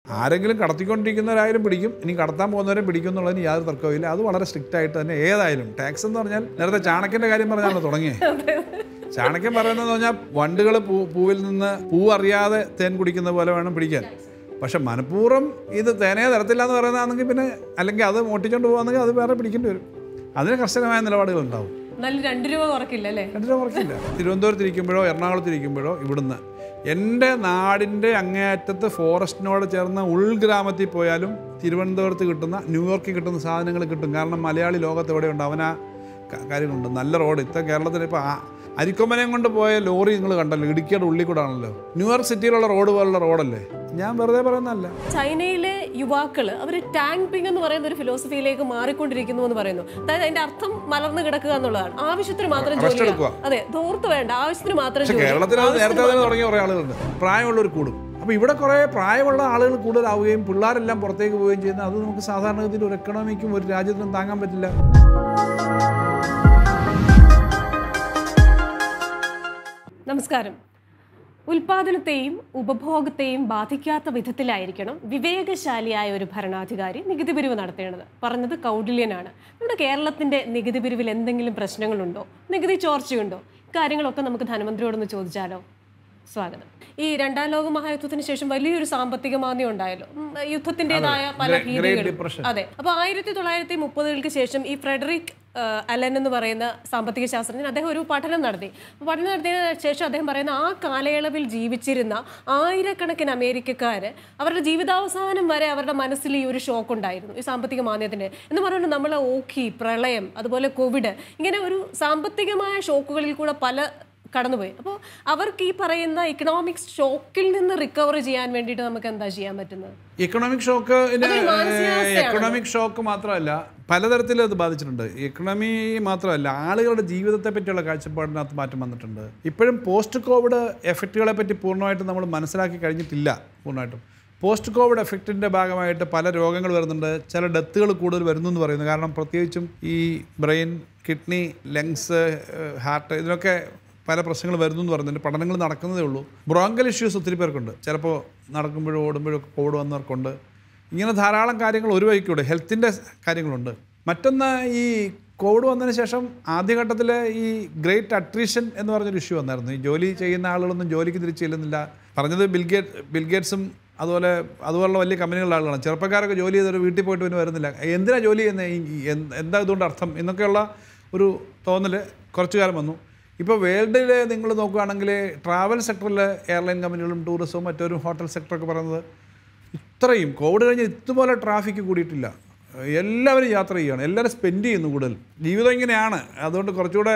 ആരെങ്കിലും കടത്തിക്കൊണ്ടിരിക്കുന്നവരായാലും പിടിക്കും ഇനി കടത്താൻ പോകുന്നവരെ പിടിക്കും എന്നുള്ളതിന് യാതൊരു തർക്കവുമില്ല അത് വളരെ സ്ട്രിക്റ്റ് ആയിട്ട് തന്നെ ഏതായാലും ടാക്സ് എന്ന് പറഞ്ഞാൽ നേരത്തെ ചാണക്യൻ്റെ കാര്യം പറഞ്ഞാണ് തുടങ്ങിയത് ചാണക്യം പറയുന്നതെന്ന് പറഞ്ഞാൽ വണ്ടുകൾ പൂ പൂവിൽ നിന്ന് പൂ അറിയാതെ തേൻ കുടിക്കുന്ന പോലെ വേണം പിടിക്കാൻ പക്ഷെ മനഃപൂർവ്വം ഇത് തേനേ തരത്തില്ല എന്ന് പറയുന്നതാണെങ്കിൽ പിന്നെ അല്ലെങ്കിൽ അത് മോട്ടിച്ചുകൊണ്ട് പോകുകയാണെങ്കിൽ അത് വേറെ പിടിക്കേണ്ടി വരും അതിന് കർശനമായ നിലപാടുകൾ ഉണ്ടാവും എന്നാലും രണ്ട് രൂപ കുറക്കില്ല അല്ലേ രണ്ട് രൂപ കുറച്ചില്ല തിരുവനന്തപുരത്ത് ഇരിക്കുമ്പോഴോ എറണാകുളത്ത് ഇരിക്കുമ്പോഴോ ഇവിടുന്ന് എൻ്റെ നാടിൻ്റെ അങ്ങേയറ്റത്ത് ഫോറസ്റ്റിനോട് ചേർന്ന ഉൾഗ്രാമത്തിൽ പോയാലും തിരുവനന്തപുരത്ത് കിട്ടുന്ന ന്യൂയോർക്കിൽ കിട്ടുന്ന സാധനങ്ങൾ കിട്ടും കാരണം മലയാളി ലോകത്ത് എവിടെയുണ്ട് അവനാ ക- കാര്യങ്ങളുണ്ട് നല്ല റോഡ് ഇത്ര കേരളത്തിൽ ഇപ്പോൾ അരിക്കൊമ്പനയും കൊണ്ട് പോയ ലോറി നിങ്ങൾ കണ്ടല്ലോ ഇടുക്കിയുടെ ഉള്ളിൽ കൂടെ ആണല്ലോ ന്യൂയോർക്ക് സിറ്റിയിലുള്ള റോഡ് പോലുള്ള റോഡല്ലേ ഞാൻ വെറുതെ പറയുന്നതല്ല ചൈനയിലെ യുവാക്കള് അവർ ടാങ് പിങ് എന്ന് പറയുന്ന ഒരു ഫിലോസഫിയിലേക്ക് മാറിക്കൊണ്ടിരിക്കുന്നു എന്ന് പറയുന്നു അതായത് അതിന്റെ അർത്ഥം മലർന്നു കിടക്കുക എന്നുള്ളതാണ് ആവശ്യത്തിന് മാത്രം ജോലി Rest എടുക്കുക. ചെയ്യാം. അതെ ധൂർത്ത് വേണ്ട ആവശ്യത്തിന് മാത്രം പക്ഷെ ജോലി കേരളത്തിൽ അത് ആവശ്യത്തിന് നേരത്തെ തന്നെ തുടങ്ങിയ കുറേ ആളുകളുണ്ട് പ്രായമുള്ളവർ കൂടും അപ്പോൾ ഇവിടെ കുറേ പ്രായമുള്ള ആളുകൾ കൂടുതലാവുകയും പിള്ളേരെല്ലാം പുറത്തേക്ക് പോവുകയും ചെയ്യുന്ന അത് നമുക്ക് സാധാരണഗതിയിൽ ഒരു എക്കണോമിക്കും ഒരു രാജ്യത്തിനും താങ്ങാൻ പറ്റില്ല നമസ്കാരം ഉൽപാദനത്തെയും ഉപഭോഗത്തെയും ബാധിക്കാത്ത വിധത്തിലായിരിക്കണം വിവേകശാലിയായ ഒരു ഭരണാധികാരി നികുതി പിരിവ് നടത്തേണ്ടത് പറഞ്ഞത് കൗടില്യനാണ് നമ്മുടെ കേരളത്തിന്റെ നികുതി പിരിവിൽ എന്തെങ്കിലും പ്രശ്നങ്ങളുണ്ടോ നികുതി ചോർച്ചയുണ്ടോ കാര്യങ്ങളൊക്കെ നമുക്ക് ധനമന്ത്രിയോടൊന്ന് ചോദിച്ചാലോ സ്വാഗതം ഈ രണ്ടാം ലോക മഹായുദ്ധത്തിന് ശേഷം വലിയൊരു സാമ്പത്തിക മാന്ദ്യം ഉണ്ടായല്ലോ ഉം, യുദ്ധത്തിന്റേതായ പല Great- Great ഭീതികളും Depression. അതെ അപ്പൊ ആയിരത്തി തൊള്ളായിരത്തി മുപ്പതുകൾക്ക് ശേഷം ഈ ഫ്രെഡറിക് ആ, അലൻ എന്ന് പറയുന്ന സാമ്പത്തിക ശാസ്ത്രജ്ഞൻ അദ്ദേഹം ഒരു പഠനം നടത്തി അപ്പൊ പഠനം നടത്തിയതിനു ശേഷം അദ്ദേഹം പറയുന്ന ആ കാലയളവിൽ ജീവിച്ചിരുന്ന ആയിരക്കണക്കിന് അമേരിക്കക്കാര് അവരുടെ ജീവിതാവസാനം വരെ അവരുടെ മനസ്സിൽ ഈ ഒരു ഷോക്ക് ഉണ്ടായിരുന്നു ഈ സാമ്പത്തിക മാന്ദ്യത്തിന്റെ എന്ന് പറയുന്നത് നമ്മളെ ഓഖി പ്രളയം അതുപോലെ കോവിഡ് ഇങ്ങനെ ഒരു സാമ്പത്തികമായ ഷോക്കുകളിൽ കൂടെ പല കടന്നുപോയി അപ്പോൾ അവർക്ക് ഈ പറയുന്ന ഇക്കണോമിക്സ് ഷോക്കിൽ നിന്ന് റിക്കവർ ചെയ്യാൻ വേണ്ടിയിട്ട് നമുക്ക് എന്താ ചെയ്യാൻ പറ്റുന്നത് എക്കണോമിക് ഷോക്ക് അതൊരു മാനസികാവസ്ഥയാണ്. എക്കണോമിക് ഷോക്ക് മാത്രമല്ല പലതരത്തിലും അത് ബാധിച്ചിട്ടുണ്ട് എക്കണോമി മാത്രമല്ല ആളുകളുടെ ജീവിതത്തെ പറ്റിയുള്ള കാഴ്ചപ്പാടിനകത്ത് മാറ്റം വന്നിട്ടുണ്ട് ഇപ്പോഴും പോസ്റ്റ് കോവിഡ് എഫക്റ്റുകളെ പറ്റി പൂർണ്ണമായിട്ട് നമ്മൾ മനസ്സിലാക്കി കഴിഞ്ഞിട്ടില്ല പൂർണ്ണമായിട്ടും പോസ്റ്റ് കോവിഡ് എഫക്റ്റിൻ്റെ ഭാഗമായിട്ട് പല രോഗങ്ങൾ വരുന്നുണ്ട് ചില ഡെത്തുകൾ കൂടുതൽ വരുന്നു എന്ന് പറയുന്നു കാരണം പ്രത്യേകിച്ചും ഈ ബ്രെയിൻ കിഡ്നി ലങ്സ് ഹാർട്ട് ഇതിനൊക്കെ പല പ്രശ്നങ്ങൾ വരുന്നു എന്ന് പറയുന്നുണ്ട് പഠനങ്ങൾ നടക്കുന്നതേ ഉള്ളൂ ബ്രോങ്കൽ ഇഷ്യൂസ് ഒത്തിരി പേർക്കുണ്ട് ചിലപ്പോൾ നടക്കുമ്പോഴും ഓടുമ്പോഴും ഒക്കെ കോവിഡ് വന്നവർക്കുണ്ട് ഇങ്ങനെ ധാരാളം കാര്യങ്ങൾ ഒരു വഴിക്കൂടെ ഹെൽത്തിൻ്റെ കാര്യങ്ങളുണ്ട് മറ്റൊന്ന് ഈ കോവിഡ് വന്നതിന് ശേഷം ആദ്യഘട്ടത്തിൽ ഈ ഗ്രേറ്റ് അട്രീഷൻ എന്ന് പറഞ്ഞൊരു ഇഷ്യൂ വന്നായിരുന്നു ഈ ജോലി ചെയ്യുന്ന ആളുകളൊന്നും ജോലിക്ക് തിരിച്ചു ചെല്ലുന്നില്ല പറഞ്ഞത് ബിൽഗേറ്റ് ബിൽഗേറ്റ്സും അതുപോലെ അതുപോലുള്ള വലിയ കമ്പനികളുടെ ആളുകളാണ് ചെറുപ്പക്കാരൊക്കെ ജോലി ചെയ്തൊരു വീട്ടിൽ പോയിട്ട് പിന്നെ വരുന്നില്ല എന്തിനാണ് ജോലി ചെയ്യുന്നത് ഈ- എന്ത്- എന്താ ഇതുകൊണ്ട് അർത്ഥം എന്നൊക്കെയുള്ള ഒരു തോന്നൽ കുറച്ചു കാലം വന്നു ഇപ്പോൾ വേൾഡിൽ നിങ്ങൾ നോക്കുകയാണെങ്കിൽ ട്രാവൽ സെക്ടറിൽ എയർലൈൻ കമ്പനികളും ടൂറിസവും മറ്റൊരു ഹോട്ടൽ സെക്ടറൊക്കെ പറയുന്നത് ഇത്രയും കോവിഡ് കഴിഞ്ഞ് ഇതുപോലെ ട്രാഫിക് കൂടിയിട്ടില്ല എല്ലാവരും യാത്ര ചെയ്യുകയാണ് എല്ലാവരും സ്പെൻഡ് ചെയ്യുന്നു കൂടുതൽ ജീവിതം ഇങ്ങനെയാണ് അതുകൊണ്ട് കുറച്ചുകൂടെ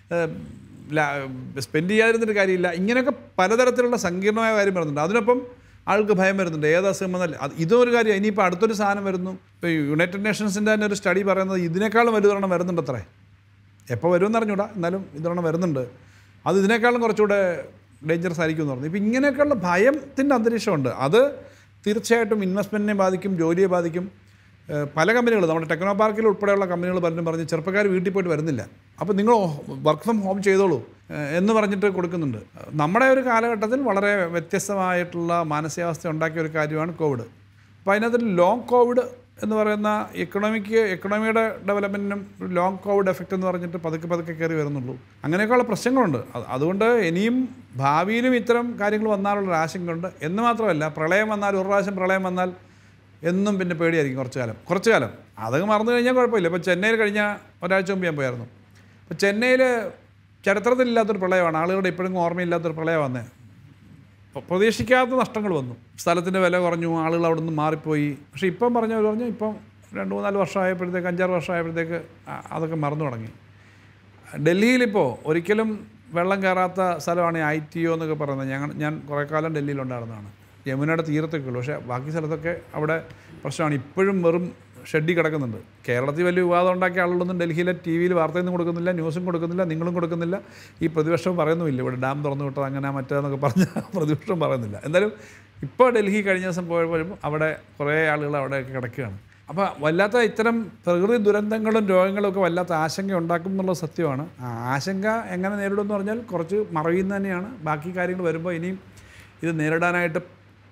സ്പെൻഡ് ചെയ്യാതിരുന്നിട്ട് കാര്യമില്ല ഇങ്ങനെയൊക്കെ പലതരത്തിലുള്ള സങ്കീർണമായ കാര്യം വരുന്നുണ്ട് അതിനൊപ്പം ആൾക്ക് ഭയം വരുന്നുണ്ട് ഏത് അസുഖം വന്നാലും അത് ഇതും ഒരു കാര്യം ഇനിയിപ്പോൾ അടുത്തൊരു സാധനം വരുന്നു ഇപ്പോൾ യുണൈറ്റഡ് നേഷൻസിൻ്റെ തന്നെ ഒരു സ്റ്റഡി പറയുന്നത് ഇതിനേക്കാളും വലുതൊരെണ്ണം വരുന്നുണ്ട് അത്രേ എപ്പോൾ വരുമെന്ന് അറിഞ്ഞൂടാ എന്നാലും ഇതൊരെണ്ണം വരുന്നുണ്ട് അത് ഇതിനേക്കാളും കുറച്ചുകൂടെ ഡേഞ്ചറസ് ആയിരിക്കും എന്ന് പറഞ്ഞു ഇപ്പം ഇങ്ങനെയൊക്കെയുള്ള ഭയത്തിൻ്റെ അന്തരീക്ഷമുണ്ട് അത് തീർച്ചയായിട്ടും ഇൻവെസ്റ്റ്മെൻറ്റിനെ ബാധിക്കും ജോലിയെ ബാധിക്കും ഏഹ് പല കമ്പനികൾ നമ്മുടെ ടെക്നോ പാർക്കിൽ ഉൾപ്പെടെയുള്ള കമ്പനികൾ പലരും പറഞ്ഞ് ചെറുപ്പക്കാർ വീട്ടിൽ പോയിട്ട് വരുന്നില്ല അപ്പോൾ നിങ്ങൾ വർക്ക് ഫ്രം ഹോം ചെയ്തോളൂ ഏഹ് എന്ന് പറഞ്ഞിട്ട് കൊടുക്കുന്നുണ്ട് നമ്മുടെ ഒരു കാലഘട്ടത്തിൽ വളരെ വ്യത്യസ്തമായിട്ടുള്ള മാനസികാവസ്ഥ ഉണ്ടാക്കിയ ഒരു കാര്യമാണ് കോവിഡ് അപ്പോൾ അതിനകത്ത് ലോങ് കോവിഡ് എന്ന് പറയുന്ന എക്കണോമിക്ക് എക്കണോമിയുടെ ഡെവലപ്മെൻറ്റിനും ലോങ് കോവിഡ് എഫക്റ്റ് എന്ന് പറഞ്ഞിട്ട് പതുക്കെ പതുക്കെ കയറി വരുന്നുള്ളൂ അങ്ങനെയൊക്കെയുള്ള പ്രശ്നങ്ങളുണ്ട് അത് അതുകൊണ്ട് ഇനിയും ഭാവിയിലും ഇത്തരം കാര്യങ്ങൾ വന്നാലുള്ളൊരു ആശങ്കയുണ്ട് എന്ന് മാത്രമല്ല പ്രളയം വന്നാൽ ഒരു പ്രാവശ്യം പ്രളയം വന്നാൽ എന്നും പിന്നെ പേടിയായിരിക്കും കുറച്ച് കാലം കുറച്ച് കാലം അതങ്ങ് മറന്നു കഴിഞ്ഞാൽ കുഴപ്പമില്ല ഇപ്പോൾ ചെന്നൈയിൽ കഴിഞ്ഞ ഒരാഴ്ച മുമ്പ് ഞാൻ പോയായിരുന്നു അപ്പോൾ ചെന്നൈയിൽ ചരിത്രത്തിലില്ലാത്തൊരു പ്രളയമാണ് ആളുകളുടെ ഇപ്പോഴും ഓർമ്മയില്ലാത്തൊരു പ്രളയം വന്നേ പ്ര- പ്രതീക്ഷിക്കാത്ത നഷ്ടങ്ങൾ വന്നു സ്ഥലത്തിൻ്റെ വില കുറഞ്ഞു ആളുകൾ അവിടെ നിന്ന് മാറിപ്പോയി പക്ഷേ ഇപ്പം പറഞ്ഞവർ പറഞ്ഞു ഇപ്പം രണ്ട് മൂന്നാല് വർഷമായപ്പോഴത്തേക്ക് അഞ്ചാറ് വർഷമായപ്പോഴത്തേക്ക് ആ- അതൊക്കെ മറന്നു തുടങ്ങി ഡൽഹിയിലിപ്പോൾ ഒരിക്കലും വെള്ളം കയറാത്ത സ്ഥലമാണ് ഐ ടി ഒ എന്നൊക്കെ പറയുന്നത് ഞങ്ങൾ ഞാൻ കുറേ കാലം ഡൽഹിയിലുണ്ടായിരുന്നതാണ് യമുനയുടെ തീരത്തൊക്കെ ഉള്ളൂ പക്ഷേ ബാക്കി സ്ഥലത്തൊക്കെ അവിടെ പ്രശ്നമാണ് ഇപ്പോഴും വെറും ഷെഡി കിടക്കുന്നുണ്ട് കേരളത്തിൽ വലിയ വിവാദം ഉണ്ടാക്കിയ ആളുകളൊന്നും ഡൽഹിയിലെ ടി വിയിൽ വാർത്തയൊന്നും കൊടുക്കുന്നില്ല ന്യൂസും കൊടുക്കുന്നില്ല നിങ്ങളും കൊടുക്കുന്നില്ല ഈ പ്രതിപക്ഷവും പറയുന്നുമില്ല ഇവിടെ ഡാം തുറന്നു വിട്ടത് അങ്ങനെ മറ്റേന്നൊക്കെ പറഞ്ഞ് പ്രതിപക്ഷം പറയുന്നില്ല എന്തായാലും ഇപ്പോൾ ഡൽഹി കഴിഞ്ഞ ദിവസം പോയപ്പോഴും അവിടെ കുറേ ആളുകൾ അവിടെയൊക്കെ കിടക്കുകയാണ് അപ്പോൾ വല്ലാത്ത ഇത്തരം പ്രകൃതി ദുരന്തങ്ങളും രോഗങ്ങളും ഒക്കെ വല്ലാത്ത ആശങ്ക ഉണ്ടാക്കും എന്നുള്ളത് സത്യമാണ് ആ ആശങ്ക എങ്ങനെ നേരിടും എന്ന് പറഞ്ഞാൽ കുറച്ച് മറവിൽ തന്നെയാണ് ബാക്കി കാര്യങ്ങൾ വരുമ്പോൾ ഇനിയും ഇത് നേരിടാനായിട്ട്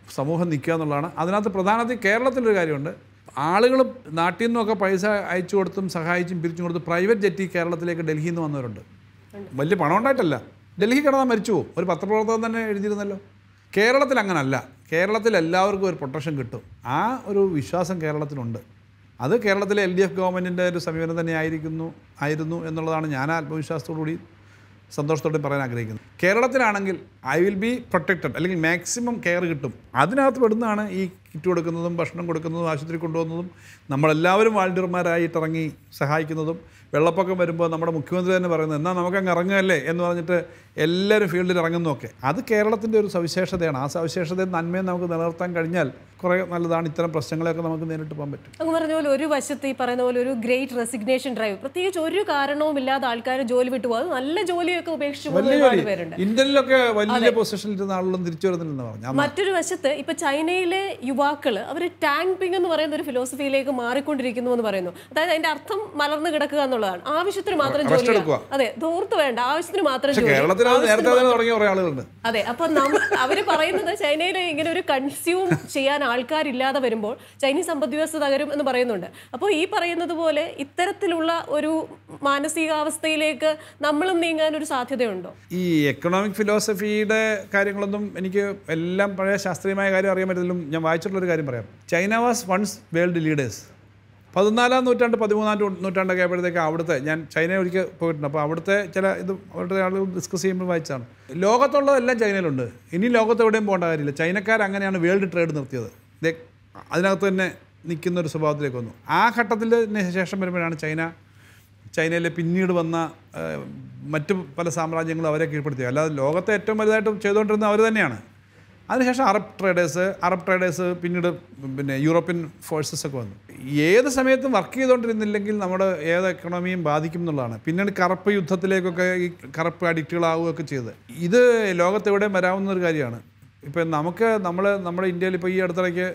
സമൂഹം നിൽക്കുക എന്നുള്ളതാണ് അതിനകത്ത് പ്രധാനത്തിൽ കേരളത്തിലൊരു കാര്യമുണ്ട് ആളുകൾ നാട്ടിൽ നിന്നൊക്കെ പൈസ അയച്ചു കൊടുത്തും സഹായിച്ചും പിരിച്ചും കൊടുത്തും പ്രൈവറ്റ് ജെറ്റി കേരളത്തിലേക്ക് ഡൽഹിയിൽ നിന്ന് വന്നവരുണ്ട് വലിയ പണം ഉണ്ടായിട്ടല്ല ഡൽഹി കിടന്നാൽ മരിച്ചു പോകും ഒരു പത്രപ്രവർത്തകൻ തന്നെ എഴുതിയിരുന്നല്ലോ കേരളത്തിൽ അങ്ങനല്ല കേരളത്തിൽ എല്ലാവർക്കും ഒരു പ്രൊട്ടക്ഷൻ കിട്ടും ആ ഒരു വിശ്വാസം കേരളത്തിലുണ്ട് അത് കേരളത്തിലെ എൽ ഡി എഫ് ഗവൺമെൻറ്റിൻ്റെ ഒരു സമീപനം തന്നെ ആയിരിക്കുന്നു ആയിരുന്നു എന്നുള്ളതാണ് ഞാൻ ആത്മവിശ്വാസത്തോടു കൂടി സന്തോഷത്തോടെ പറയാൻ ആഗ്രഹിക്കുന്നത് കേരളത്തിലാണെങ്കിൽ ഐ വിൽ ബി പ്രൊട്ടക്റ്റഡ് അല്ലെങ്കിൽ മാക്സിമം കെയർ കിട്ടും അതിനകത്ത് പെടുന്നതാണ് ഈ കിറ്റ് കൊടുക്കുന്നതും ഭക്ഷണം കൊടുക്കുന്നതും ആശുപത്രി കൊണ്ടുപോകുന്നതും നമ്മളെല്ലാവരും വാളണ്ടിയർമാരായിട്ട് ഇറങ്ങി സഹായിക്കുന്നതും വെള്ളപ്പൊക്കം വരുമ്പോൾ നമ്മുടെ മുഖ്യമന്ത്രി തന്നെ പറയുന്നത് എന്നാൽ നമുക്കങ്ങ് ഇറങ്ങുകയല്ലേ എന്ന് പറഞ്ഞിട്ട് എല്ലാവരും ഫീൽഡിൽ ഇറങ്ങുന്നതൊക്കെ അത് കേരളത്തിൻ്റെ ഒരു സവിശേഷതയാണ് ആ സവിശേഷതയും നന്മയും നമുക്ക് നിലനിർത്താൻ കഴിഞ്ഞാൽ കുറേ നല്ലതാണ് ഇത്തരം പ്രശ്നങ്ങളെയൊക്കെ നമുക്ക് നേരിട്ട് പോകാൻ പറ്റും അങ്ങ് പറഞ്ഞ പോലെ ഒരു വശത്ത് ഈ പറയുന്ന പോലെ ഒരു ഗ്രേറ്റ് റെസിഗ്നേഷൻ ഡ്രൈവ് പ്രത്യേകിച്ച് ഒരു കാരണവും ഇല്ലാതെ ആൾക്കാർ ജോലി വിട്ടു പോകും അത് നല്ല ജോലിയൊക്കെ ഉപേക്ഷിച്ച് പോകുന്ന വലിയ ഒരുപാട് ജോലി പേരുണ്ട് ഇന്ത്യയിലൊക്കെ വലിയ പൊസിഷനിൽ ഇരുന്ന ആളുകളും തിരിച്ചു വരുന്നില്ലെന്ന് പറഞ്ഞു മറ്റൊരു വശത്ത് ഇപ്പൊ ചൈനയിലെ യുവാക്കൾ അവർ ടാങ്കിങ് എന്ന് പറയുന്ന ഒരു ഫിലോസഫിയിലേക്ക് മാറിക്കൊണ്ടിരിക്കുന്നു എന്ന് പറയുന്നു അതായത് അതിന്റെ അർത്ഥം മലർന്നു കിടക്കുക എന്നുള്ളതാണ് ആവശ്യത്തിന് മാത്രം ജോലി Rest എടുക്കുക. ചെയ്യുക. അതെ ധൂർത്ത് വേണ്ട ആവശ്യത്തിന് മാത്രം പക്ഷെ ജോലി കേരളത്തിൽ അത് നേരത്തെ തന്നെ തുടങ്ങിയ കുറേ ആളുകളുണ്ട് അതെ അപ്പൊ നമ്മ അവര് പറയുന്നത് ചൈനയിൽ ഇങ്ങനെ ഒരു കൺസ്യൂം ചെയ്യാൻ ആൾക്കാരില്ലാതെ വരുമ്പോൾ ചൈനീസ് സമ്പദ് വ്യവസ്ഥ തകരും എന്ന് പറയുന്നുണ്ട് അപ്പോൾ ഈ പറയുന്നത് പോലെ ഇത്തരത്തിലുള്ള ഒരു മാനസികാവസ്ഥയിലേക്ക് നമ്മളും നീങ്ങാൻ ഒരു സാധ്യതയുണ്ടോ ഈ എക്കണോമിക് ഫിലോസഫിയുടെ കാര്യങ്ങളൊന്നും എനിക്ക് എല്ലാം പഴയ ശാസ്ത്രീയമായ കാര്യം അറിയാൻ പറ്റില്ലും ഞാൻ വായിച്ചിട്ടുള്ളൊരു കാര്യം പറയാം China was once world leaders പതിനാലാം നൂറ്റാണ്ട് പതിമൂന്നാം നൂ- നൂറ്റാണ്ടൊക്കെ ആയപ്പോഴത്തേക്ക് അവിടുത്തെ ഞാൻ ചൈന ഒരിക്കൽ പോയിട്ടുണ്ട് അപ്പോൾ അവിടുത്തെ ചില ഇത് അവരുടെ ആളുകൾ ഡിസ്കസ് ചെയ്യുമ്പോൾ വായിച്ചാണ് ലോകത്തുള്ളതെല്ലാം ചൈനയിലുണ്ട് ഇനി ലോകത്ത് എവിടെയും പോകേണ്ട കാര്യമില്ല ചൈനക്കാർ അങ്ങനെയാണ് വേൾഡ് ട്രേഡ് നിർത്തിയത് ദേ അതിനകത്ത് തന്നെ നിൽക്കുന്ന ഒരു സ്വഭാവത്തിലേക്ക് വന്നു ആ ഘട്ടത്തിൽ ശേഷം വരുമ്പോഴാണ് ചൈന ചൈനയിലെ പിന്നീട് വന്ന ആ, മറ്റ് പല സാമ്രാജ്യങ്ങളും അവരെ കീഴ്പ്പെടുത്തി അല്ലാതെ ലോകത്തെ ഏറ്റവും വലുതായിട്ട് ചെയ്തുകൊണ്ടിരുന്നത് അവർ തന്നെയാണ് അതിനുശേഷം അറബ് ട്രേഡേഴ്സ് അറബ് ട്രേഡേഴ്സ് പിന്നീട് പിന്നെ യൂറോപ്യൻ ഫോഴ്സസ് ഒക്കെ വന്നു ഏത് സമയത്തും വർക്ക് ചെയ്തുകൊണ്ടിരുന്നില്ലെങ്കിൽ നമ്മുടെ ഏത് എക്കണോമിയും ബാധിക്കും എന്നുള്ളതാണ് പിന്നീട് കറുപ്പ് യുദ്ധത്തിലേക്കൊക്കെ ഈ കറുപ്പ് അഡിക്റ്റുകളാവുകയൊക്കെ ചെയ്തത് ഇത് ലോകത്ത് എവിടെയും വരാവുന്ന ഒരു കാര്യമാണ് ഇപ്പം നമുക്ക് നമ്മൾ നമ്മുടെ ഇന്ത്യയിൽ ഇപ്പോൾ ഈ അടുത്തിടയ്ക്ക്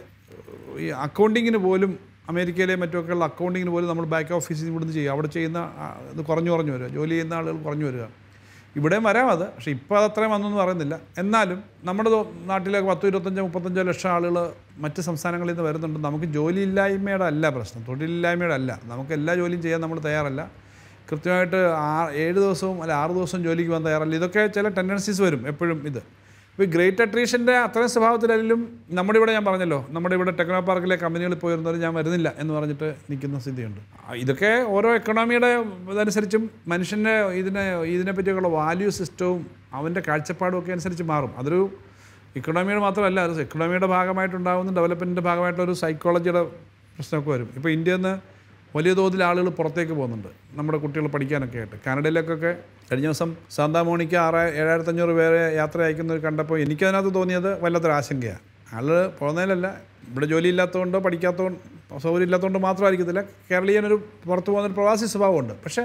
ഈ അക്കൗണ്ടിങ്ങിന് പോലും അമേരിക്കയിലെ മറ്റുമൊക്കെയുള്ള അക്കൗണ്ടിങ്ങിന് പോലും നമ്മൾ ബാക്ക് ഓഫീസിൽ ഇവിടുന്ന് ചെയ്യും അവിടെ ചെയ്യുന്ന ആ, ഇത് കുറഞ്ഞു കുറഞ്ഞു വരിക ജോലി ചെയ്യുന്ന ആളുകൾ കുറഞ്ഞു വരിക ഇവിടെയും വരാം അത് പക്ഷേ ഇപ്പോൾ അത് അത്രയും വന്നെന്ന് പറയുന്നില്ല എന്നാലും നമ്മുടെ ദോ- നാട്ടിലെ പത്ത് ഇരുപത്തഞ്ചോ മുപ്പത്തഞ്ചോ ലക്ഷം ആളുകൾ മറ്റ് സംസ്ഥാനങ്ങളിൽ നിന്ന് വരുന്നുണ്ട് നമുക്ക് ജോലിയില്ലായ്മയുടെ അല്ല പ്രശ്നം തൊഴിലില്ലായ്മയുടെ അല്ല നമുക്ക് എല്ലാ ജോലിയും ചെയ്യാൻ നമ്മൾ തയ്യാറല്ല കൃത്യമായിട്ട് ആ ഏഴ് ദിവസവും അല്ല ആറ് ദിവസവും ജോലിക്ക് പോകാൻ തയ്യാറല്ല ഇതൊക്കെ ചില ടെൻഡൻസീസ് വരും എപ്പോഴും ഇത് ഇപ്പോൾ ഈ ഗ്രേറ്റ് അട്രീഷൻ്റെ അത്രയും സ്വഭാവത്തിലും നമ്മുടെ ഇവിടെ ഞാൻ പറഞ്ഞല്ലോ നമ്മുടെ ഇവിടെ ടെക്നോ പാർക്കിലെ കമ്പനികളിൽ പോയിരുന്നവർ ഞാൻ വരുന്നില്ല എന്ന് പറഞ്ഞിട്ട് നിൽക്കുന്ന സ്ഥിതിയുണ്ട് ആ, ഇതൊക്കെ ഓരോ എക്കണോമിയുടെ ഇതനുസരിച്ചും മനുഷ്യൻ്റെ ഇതിനെ ഇതിനെ പറ്റിയൊക്കെയുള്ള വാല്യൂ സിസ്റ്റവും അവൻ്റെ കാഴ്ചപ്പാടും ഒക്കെ അനുസരിച്ച് മാറും അതൊരു ഇക്കണോമിയുടെ മാത്രമല്ല അത് എക്കണോമിയുടെ ഭാഗമായിട്ടുണ്ടാകുന്ന ഡെവലപ്മെൻറ്റിൻ്റെ ഭാഗമായിട്ടുള്ള ഒരു സൈക്കോളജിയുടെ പ്രശ്നമൊക്കെ വരും ഇപ്പോൾ ഇന്ത്യയിൽ നിന്ന് വലിയ തോതിൽ ആളുകൾ പുറത്തേക്ക് പോകുന്നുണ്ട് നമ്മുടെ കുട്ടികൾ പഠിക്കാനൊക്കെ ആയിട്ട് കാനഡയിലേക്കൊക്കെ കഴിഞ്ഞ ദിവസം സാന്താ മോണിക്ക ആറ് ഏഴായിരത്തഞ്ഞൂറ് പേരെ യാത്ര അയക്കുന്നത് കണ്ടപ്പോൾ എനിക്കതിനകത്ത് തോന്നിയത് വല്ലാത്തൊരു ആശങ്കയാണ് ആള് പോകുന്നതിലല്ല ഇവിടെ ജോലി ഇല്ലാത്തതുകൊണ്ടോ പഠിക്കാത്തതുകൊണ്ട് സൗകര്യം ഇല്ലാത്തതുകൊണ്ട് മാത്രമായിരിക്കത്തില്ല കേരളീയനൊരു പുറത്ത് പോകുന്നൊരു പ്രവാസി സ്വഭാവമുണ്ട് പക്ഷേ